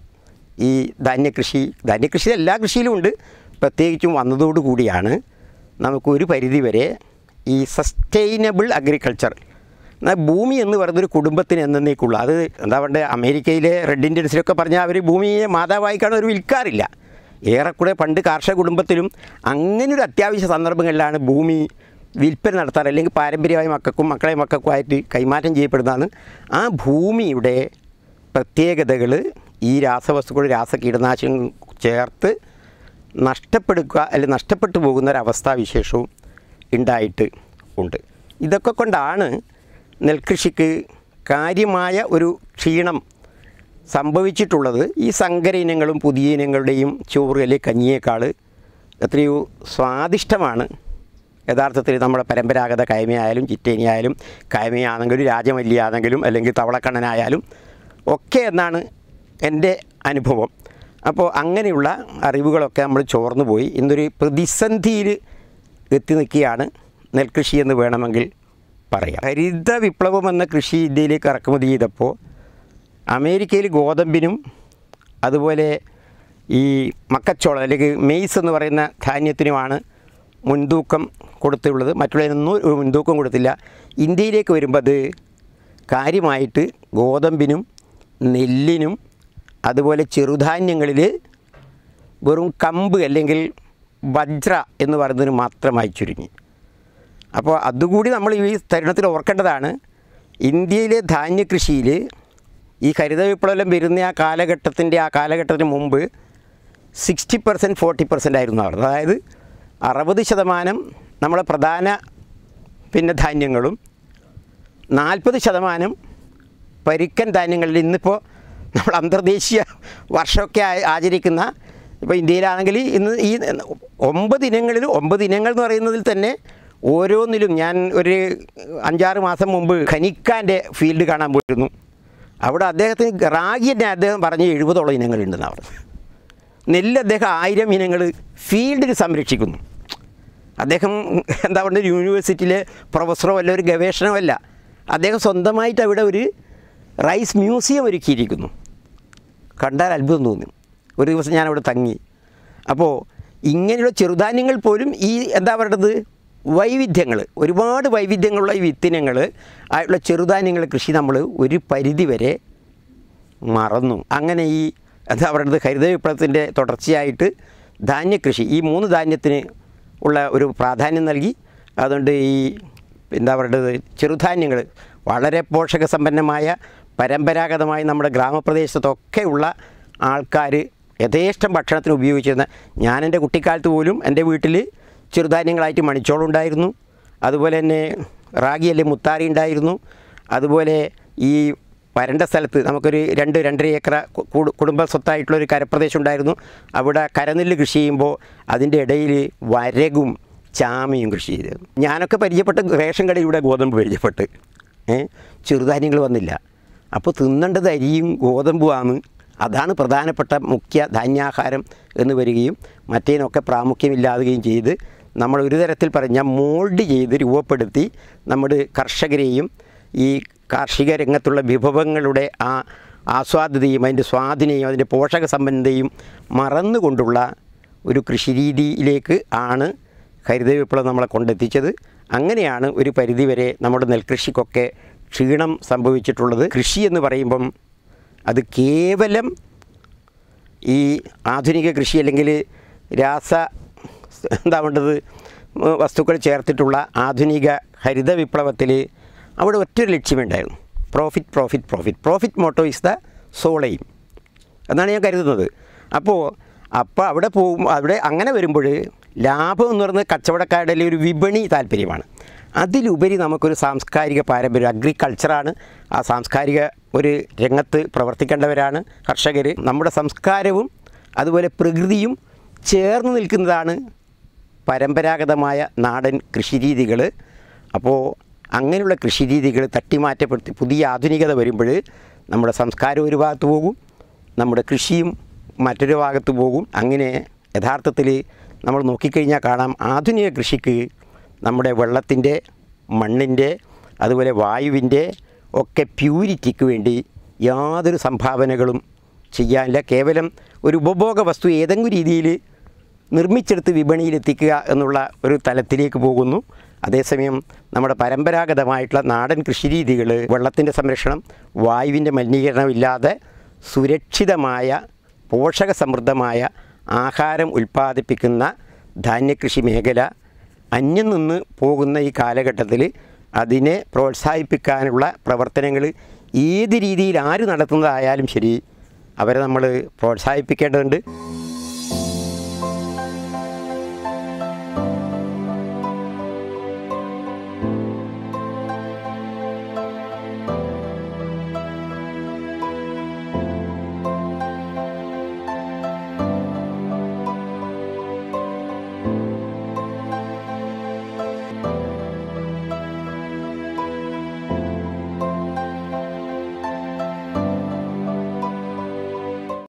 ഈ ധാന്യകൃഷി ധാന്യകൃഷി എല്ലാ കൃഷിയിലും ഉണ്ട് പ്രത്യേകിച്ചും വന്നതോടുകൂടിയാണ് നമുക്കൊരു പരിധി വരെ ഈ സസ്റ്റൈനബിൾ അഗ്രികൾച്ചർ എന്നാൽ ഭൂമി എന്ന് പറയുന്നൊരു കുടുംബത്തിന് എന്നേക്കുള്ളൂ അത് എന്താ പറയുക അമേരിക്കയിലെ റെഡ് ഇന്ത്യൻസിലൊക്കെ പറഞ്ഞാൽ അവർ ഭൂമിയെ മാതാവായിക്കാണ് അവർ വിൽക്കാറില്ല ഏറെക്കുറെ പണ്ട് കാർഷിക കുടുംബത്തിലും അങ്ങനെ ഒരു അത്യാവശ്യ സന്ദർഭങ്ങളിലാണ് ഭൂമി വിൽപ്പന നടത്താറ് അല്ലെങ്കിൽ പാരമ്പര്യമായി മക്കൾക്കും മക്കളെ മക്കൾക്കുമായിട്ട് കൈമാറ്റം ചെയ്യപ്പെടുന്നതാണ് ആ ഭൂമിയുടെ പ്രത്യേകതകൾ ഈ രാസവസ്തുക്കൾ രാസ കീടനാശിനികൾ ചേർത്ത് നഷ്ടപ്പെടുക അല്ലെങ്കിൽ നഷ്ടപ്പെട്ടു പോകുന്ന ഒരവസ്ഥാവിശേഷവും ഉണ്ടായിട്ട് ഉണ്ട് ഇതൊക്കെ കൊണ്ടാണ് നെൽകൃഷിക്ക് കാര്യമായ ഒരു ക്ഷീണം സംഭവിച്ചിട്ടുള്ളത് ഈ സങ്കര ഇനങ്ങളും പുതിയ ഇനങ്ങളുടെയും ചോറ് അല്ലെങ്കിൽ കഞ്ഞിയേക്കാൾ എത്രയോ സ്വാദിഷ്ടമാണ് യഥാർത്ഥത്തിൽ നമ്മുടെ പരമ്പരാഗത കൈമയായാലും ചിറ്റേനിയായാലും കൈമയാണെങ്കിലും രാജമല്ലിയാണെങ്കിലും അല്ലെങ്കിൽ തവളക്കണ്ണനായാലും ഒക്കെ എന്നാണ് എൻ്റെ അനുഭവം അപ്പോൾ അങ്ങനെയുള്ള അറിവുകളൊക്കെ നമ്മൾ ചോർന്നു പോയി ഇന്നൊരു പ്രതിസന്ധിയിൽ എത്തി നിൽക്കുകയാണ് നെൽകൃഷി എന്ന് വേണമെങ്കിൽ പറയാം ഹരിത വിപ്ലവം എന്ന കൃഷി ഇന്ത്യയിലേക്ക് ഇറക്കുമതി ചെയ്തപ്പോൾ അമേരിക്കയിൽ ഗോതമ്പിനും അതുപോലെ ഈ മക്കച്ചോളം അല്ലെങ്കിൽ മെയ്സ് എന്ന് പറയുന്ന ധാന്യത്തിനുമാണ് മുൻതൂക്കം കൊടുത്തുള്ളത് മറ്റുള്ളതിനൊന്നും ഒരു മുൻതൂക്കം കൊടുത്തില്ല ഇന്ത്യയിലേക്ക് വരുമ്പോൾ അത് കാര്യമായിട്ട് ഗോതമ്പിനും നെല്ലിനും അതുപോലെ ചെറുധാന്യങ്ങളിൽ വെറും കമ്പ് അല്ലെങ്കിൽ വജ്ര എന്ന് പറയുന്നതിന് മാത്രമായി ചുരുങ്ങി അപ്പോൾ അതുകൂടി നമ്മൾ ഈ തരുണത്തിൽ ഓർക്കേണ്ടതാണ് ഇന്ത്യയിലെ ധാന്യകൃഷിയിൽ ഈ ഹരിത വിപ്ലവം വരുന്ന ആ കാലഘട്ടത്തിൻ്റെ ആ കാലഘട്ടത്തിന് മുമ്പ് സിക്സ്റ്റി പെർസെൻറ്റ് ഫോർട്ടി പെർസെൻ്റ് ആയിരുന്നു അവർ അതായത് അറുപത് ശതമാനം നമ്മളെ പ്രധാന പിന്നെ ധാന്യങ്ങളും നാൽപ്പത് ശതമാനം പരുക്കൻ ധാന്യങ്ങളിൽ ഇന്നിപ്പോൾ നമ്മൾ അന്തർദേശീയ വർഷമൊക്കെ ആ- ആചരിക്കുന്ന ഇപ്പോൾ ഇന്ത്യയിലാണെങ്കിൽ ഇന്ന് ഈ ഒമ്പത് ഇനങ്ങളിൽ ഒമ്പത് ഇനങ്ങൾ എന്ന് പറയുന്നതിൽ തന്നെ ഓരോന്നിലും ഞാൻ ഒരു അഞ്ചാറ് മാസം മുമ്പ് ഖനിക്കാൻ്റെ ഫീൽഡ് കാണാൻ പോയിരുന്നു അവിടെ അദ്ദേഹത്തിന് റാഗി തന്നെ അദ്ദേഹം പറഞ്ഞ് എഴുപതോളം ഇനങ്ങളുണ്ടെന്ന് പറഞ്ഞു നെല്ല് അദ്ദേഹം ആയിരം ഇനങ്ങൾ ഫീൽഡിൽ സംരക്ഷിക്കുന്നു അദ്ദേഹം എന്താ പറയുക ഒരു യൂണിവേഴ്സിറ്റിയിലെ പ്രൊഫസറോ അല്ല ഒരു ഗവേഷണമല്ല അദ്ദേഹം സ്വന്തമായിട്ട് അവിടെ ഒരു റൈസ് മ്യൂസിയം ഒരുക്കിയിരിക്കുന്നു കണ്ടാൽ അത്ഭുതം തോന്നും ഒരു ദിവസം ഞാൻ അവിടെ തങ്ങി അപ്പോൾ ഇങ്ങനെയുള്ള ചെറുധാന്യങ്ങൾ പോലും ഈ എന്താ പറയുന്നത് വൈവിധ്യങ്ങൾ ഒരുപാട് വൈവിധ്യങ്ങളുള്ള ഈ വിത്തിനങ്ങൾ ആയിട്ടുള്ള ചെറുധാന്യങ്ങൾ കൃഷി നമ്മൾ ഒരു പരിധി വരെ മറന്നു അങ്ങനെ ഈ എന്താ പറയുന്നത് ഹരിത വിപ്ലവത്തിൻ്റെ തുടർച്ചയായിട്ട് ധാന്യകൃഷി ഈ മൂന്ന് ധാന്യത്തിന് ഉള്ള ഒരു പ്രാധാന്യം നൽകി അതുകൊണ്ട് ഈ എന്താ പറയുന്നത് ചെറുധാന്യങ്ങൾ വളരെ പോഷകസമ്പന്നമായ പരമ്പരാഗതമായി നമ്മുടെ ഗ്രാമപ്രദേശത്തൊക്കെയുള്ള ആൾക്കാർ യഥേഷ്ടം ഭക്ഷണത്തിന് ഉപയോഗിച്ചിരുന്ന ഞാൻ എൻ്റെ കുട്ടിക്കാലത്ത് പോലും എൻ്റെ വീട്ടിൽ ചെറുധാന്യങ്ങളായിട്ട് മണിച്ചോളം ഉണ്ടായിരുന്നു അതുപോലെ തന്നെ റാഗി അല്ലെങ്കിൽ മുത്താറി ഉണ്ടായിരുന്നു അതുപോലെ ഈ വരണ്ട സ്ഥലത്ത് നമുക്കൊരു രണ്ട് രണ്ടര ഏക്കർ കു- കുടു- കുടുംബ സ്വത്തായിട്ടുള്ള ഒരു കരപ്രദേശം ഉണ്ടായിരുന്നു അവിടെ കരനെല്ല് കൃഷി ചെയ്യുമ്പോൾ അതിൻ്റെ ഇടയിൽ വരകും ചാമയും കൃഷി ചെയ്തിരുന്നു ഞാനൊക്കെ പരിചയപ്പെട്ട് റേഷൻ കടയിലൂടെ ഗോതമ്പ് പരിചയപ്പെട്ട് ഏ ചെറുധാന്യങ്ങൾ വന്നില്ല അപ്പോൾ തിന്നേണ്ടത് അരിയും ഗോതമ്പുമാണ് അതാണ് പ്രധാനപ്പെട്ട മുഖ്യ ധാന്യാഹാരം എന്ന് വരികയും മറ്റേതിനൊക്കെ പ്രാമുഖ്യമില്ലാതുകയും ചെയ്ത് നമ്മൾ ഒരു തരത്തിൽ പറഞ്ഞാൽ മോൾഡ് ചെയ്ത് രൂപപ്പെടുത്തി നമ്മുടെ കർഷകരെയും ഈ കാർഷിക രംഗത്തുള്ള വിഭവങ്ങളുടെ ആ ആസ്വാദ്യതയും അതിൻ്റെ സ്വാധീനയും അതിൻ്റെ പോഷക സമ്പന്നതയും മറന്നുകൊണ്ടുള്ള ഒരു കൃഷിരീതിയിലേക്ക് ആണ് ഹരിത വിപ്ലവം നമ്മളെ കൊണ്ടെത്തിച്ചത് അങ്ങനെയാണ് ഒരു പരിധിവരെ നമ്മുടെ നെൽകൃഷിക്കൊക്കെ ക്ഷീണം സംഭവിച്ചിട്ടുള്ളത് കൃഷി എന്ന് പറയുമ്പം അത് കേവലം ഈ ആധുനിക കൃഷി അല്ലെങ്കിൽ രാസ എന്താ വേണ്ടത് ഉം, വസ്തുക്കൾ ചേർത്തിട്ടുള്ള ആധുനിക ഹരിത വിപ്ലവത്തിൽ അവിടെ ഒറ്റൊരു ലക്ഷ്യമുണ്ടായിരുന്നു profit profit profit profit motto is the sole aim എന്നാണ് ഞാൻ കരുതുന്നത് അപ്പോൾ അപ്പോൾ അവിടെ പോകും അവിടെ അങ്ങനെ വരുമ്പോൾ ലാഭം എന്ന് പറയുന്നത് കച്ചവടക്കാരുടെ അല്ലെങ്കിൽ ഒരു വിപണി താല്പര്യമാണ് അതിലുപരി നമുക്കൊരു സാംസ്കാരിക പാരമ്പര്യം അഗ്രികൾച്ചറാണ് ആ സാംസ്കാരിക ഒരു രംഗത്ത് പ്രവർത്തിക്കേണ്ടവരാണ് കർഷകർ നമ്മുടെ സംസ്കാരവും അതുപോലെ പ്രകൃതിയും ചേർന്ന് നിൽക്കുന്നതാണ് പരമ്പരാഗതമായ നാടൻ കൃഷിരീതികൾ അപ്പോൾ അങ്ങനെയുള്ള കൃഷിരീതികൾ തട്ടിമാറ്റപ്പെടുത്തി പുതിയ ആധുനികത വരുമ്പോൾ നമ്മുടെ സംസ്കാരം ഒരു ഭാഗത്ത് പോകും നമ്മുടെ കൃഷിയും മറ്റൊരു ഭാഗത്ത് പോകും അങ്ങനെ യഥാർത്ഥത്തിൽ നമ്മൾ നോക്കിക്കഴിഞ്ഞാൽ കാണാം ആധുനിക കൃഷിക്ക് നമ്മുടെ വെള്ളത്തിൻ്റെ മണ്ണിൻ്റെ അതുപോലെ വായുവിൻ്റെ ഒക്കെ പ്യൂരിറ്റിക്ക് വേണ്ടി യാതൊരു സംഭാവനകളും ചെയ്യാനില്ല കേവലം ഒരു ഉപഭോഗ വസ്തു ഏതെങ്കിലും രീതിയിൽ നിർമ്മിച്ചെടുത്ത് വിപണിയിലെത്തിക്കുക എന്നുള്ള ഒരു തലത്തിലേക്ക് പോകുന്നു അതേസമയം നമ്മുടെ പരമ്പരാഗതമായിട്ടുള്ള നാടൻ കൃഷിരീതികൾ വെള്ളത്തിൻ്റെ സംരക്ഷണം വായുവിൻ്റെ മലിനീകരണമില്ലാതെ സുരക്ഷിതമായ പോഷക സമൃദ്ധമായ ആഹാരം ഉൽപ്പാദിപ്പിക്കുന്ന ധാന്യകൃഷി മേഖല അന്യം നിന്ന് പോകുന്ന ഈ കാലഘട്ടത്തിൽ അതിനെ പ്രോത്സാഹിപ്പിക്കാനുള്ള പ്രവർത്തനങ്ങൾ ഏത് രീതിയിൽ ആര് നടത്തുന്നതായാലും ശരി അവരെ നമ്മൾ പ്രോത്സാഹിപ്പിക്കേണ്ടതുണ്ട്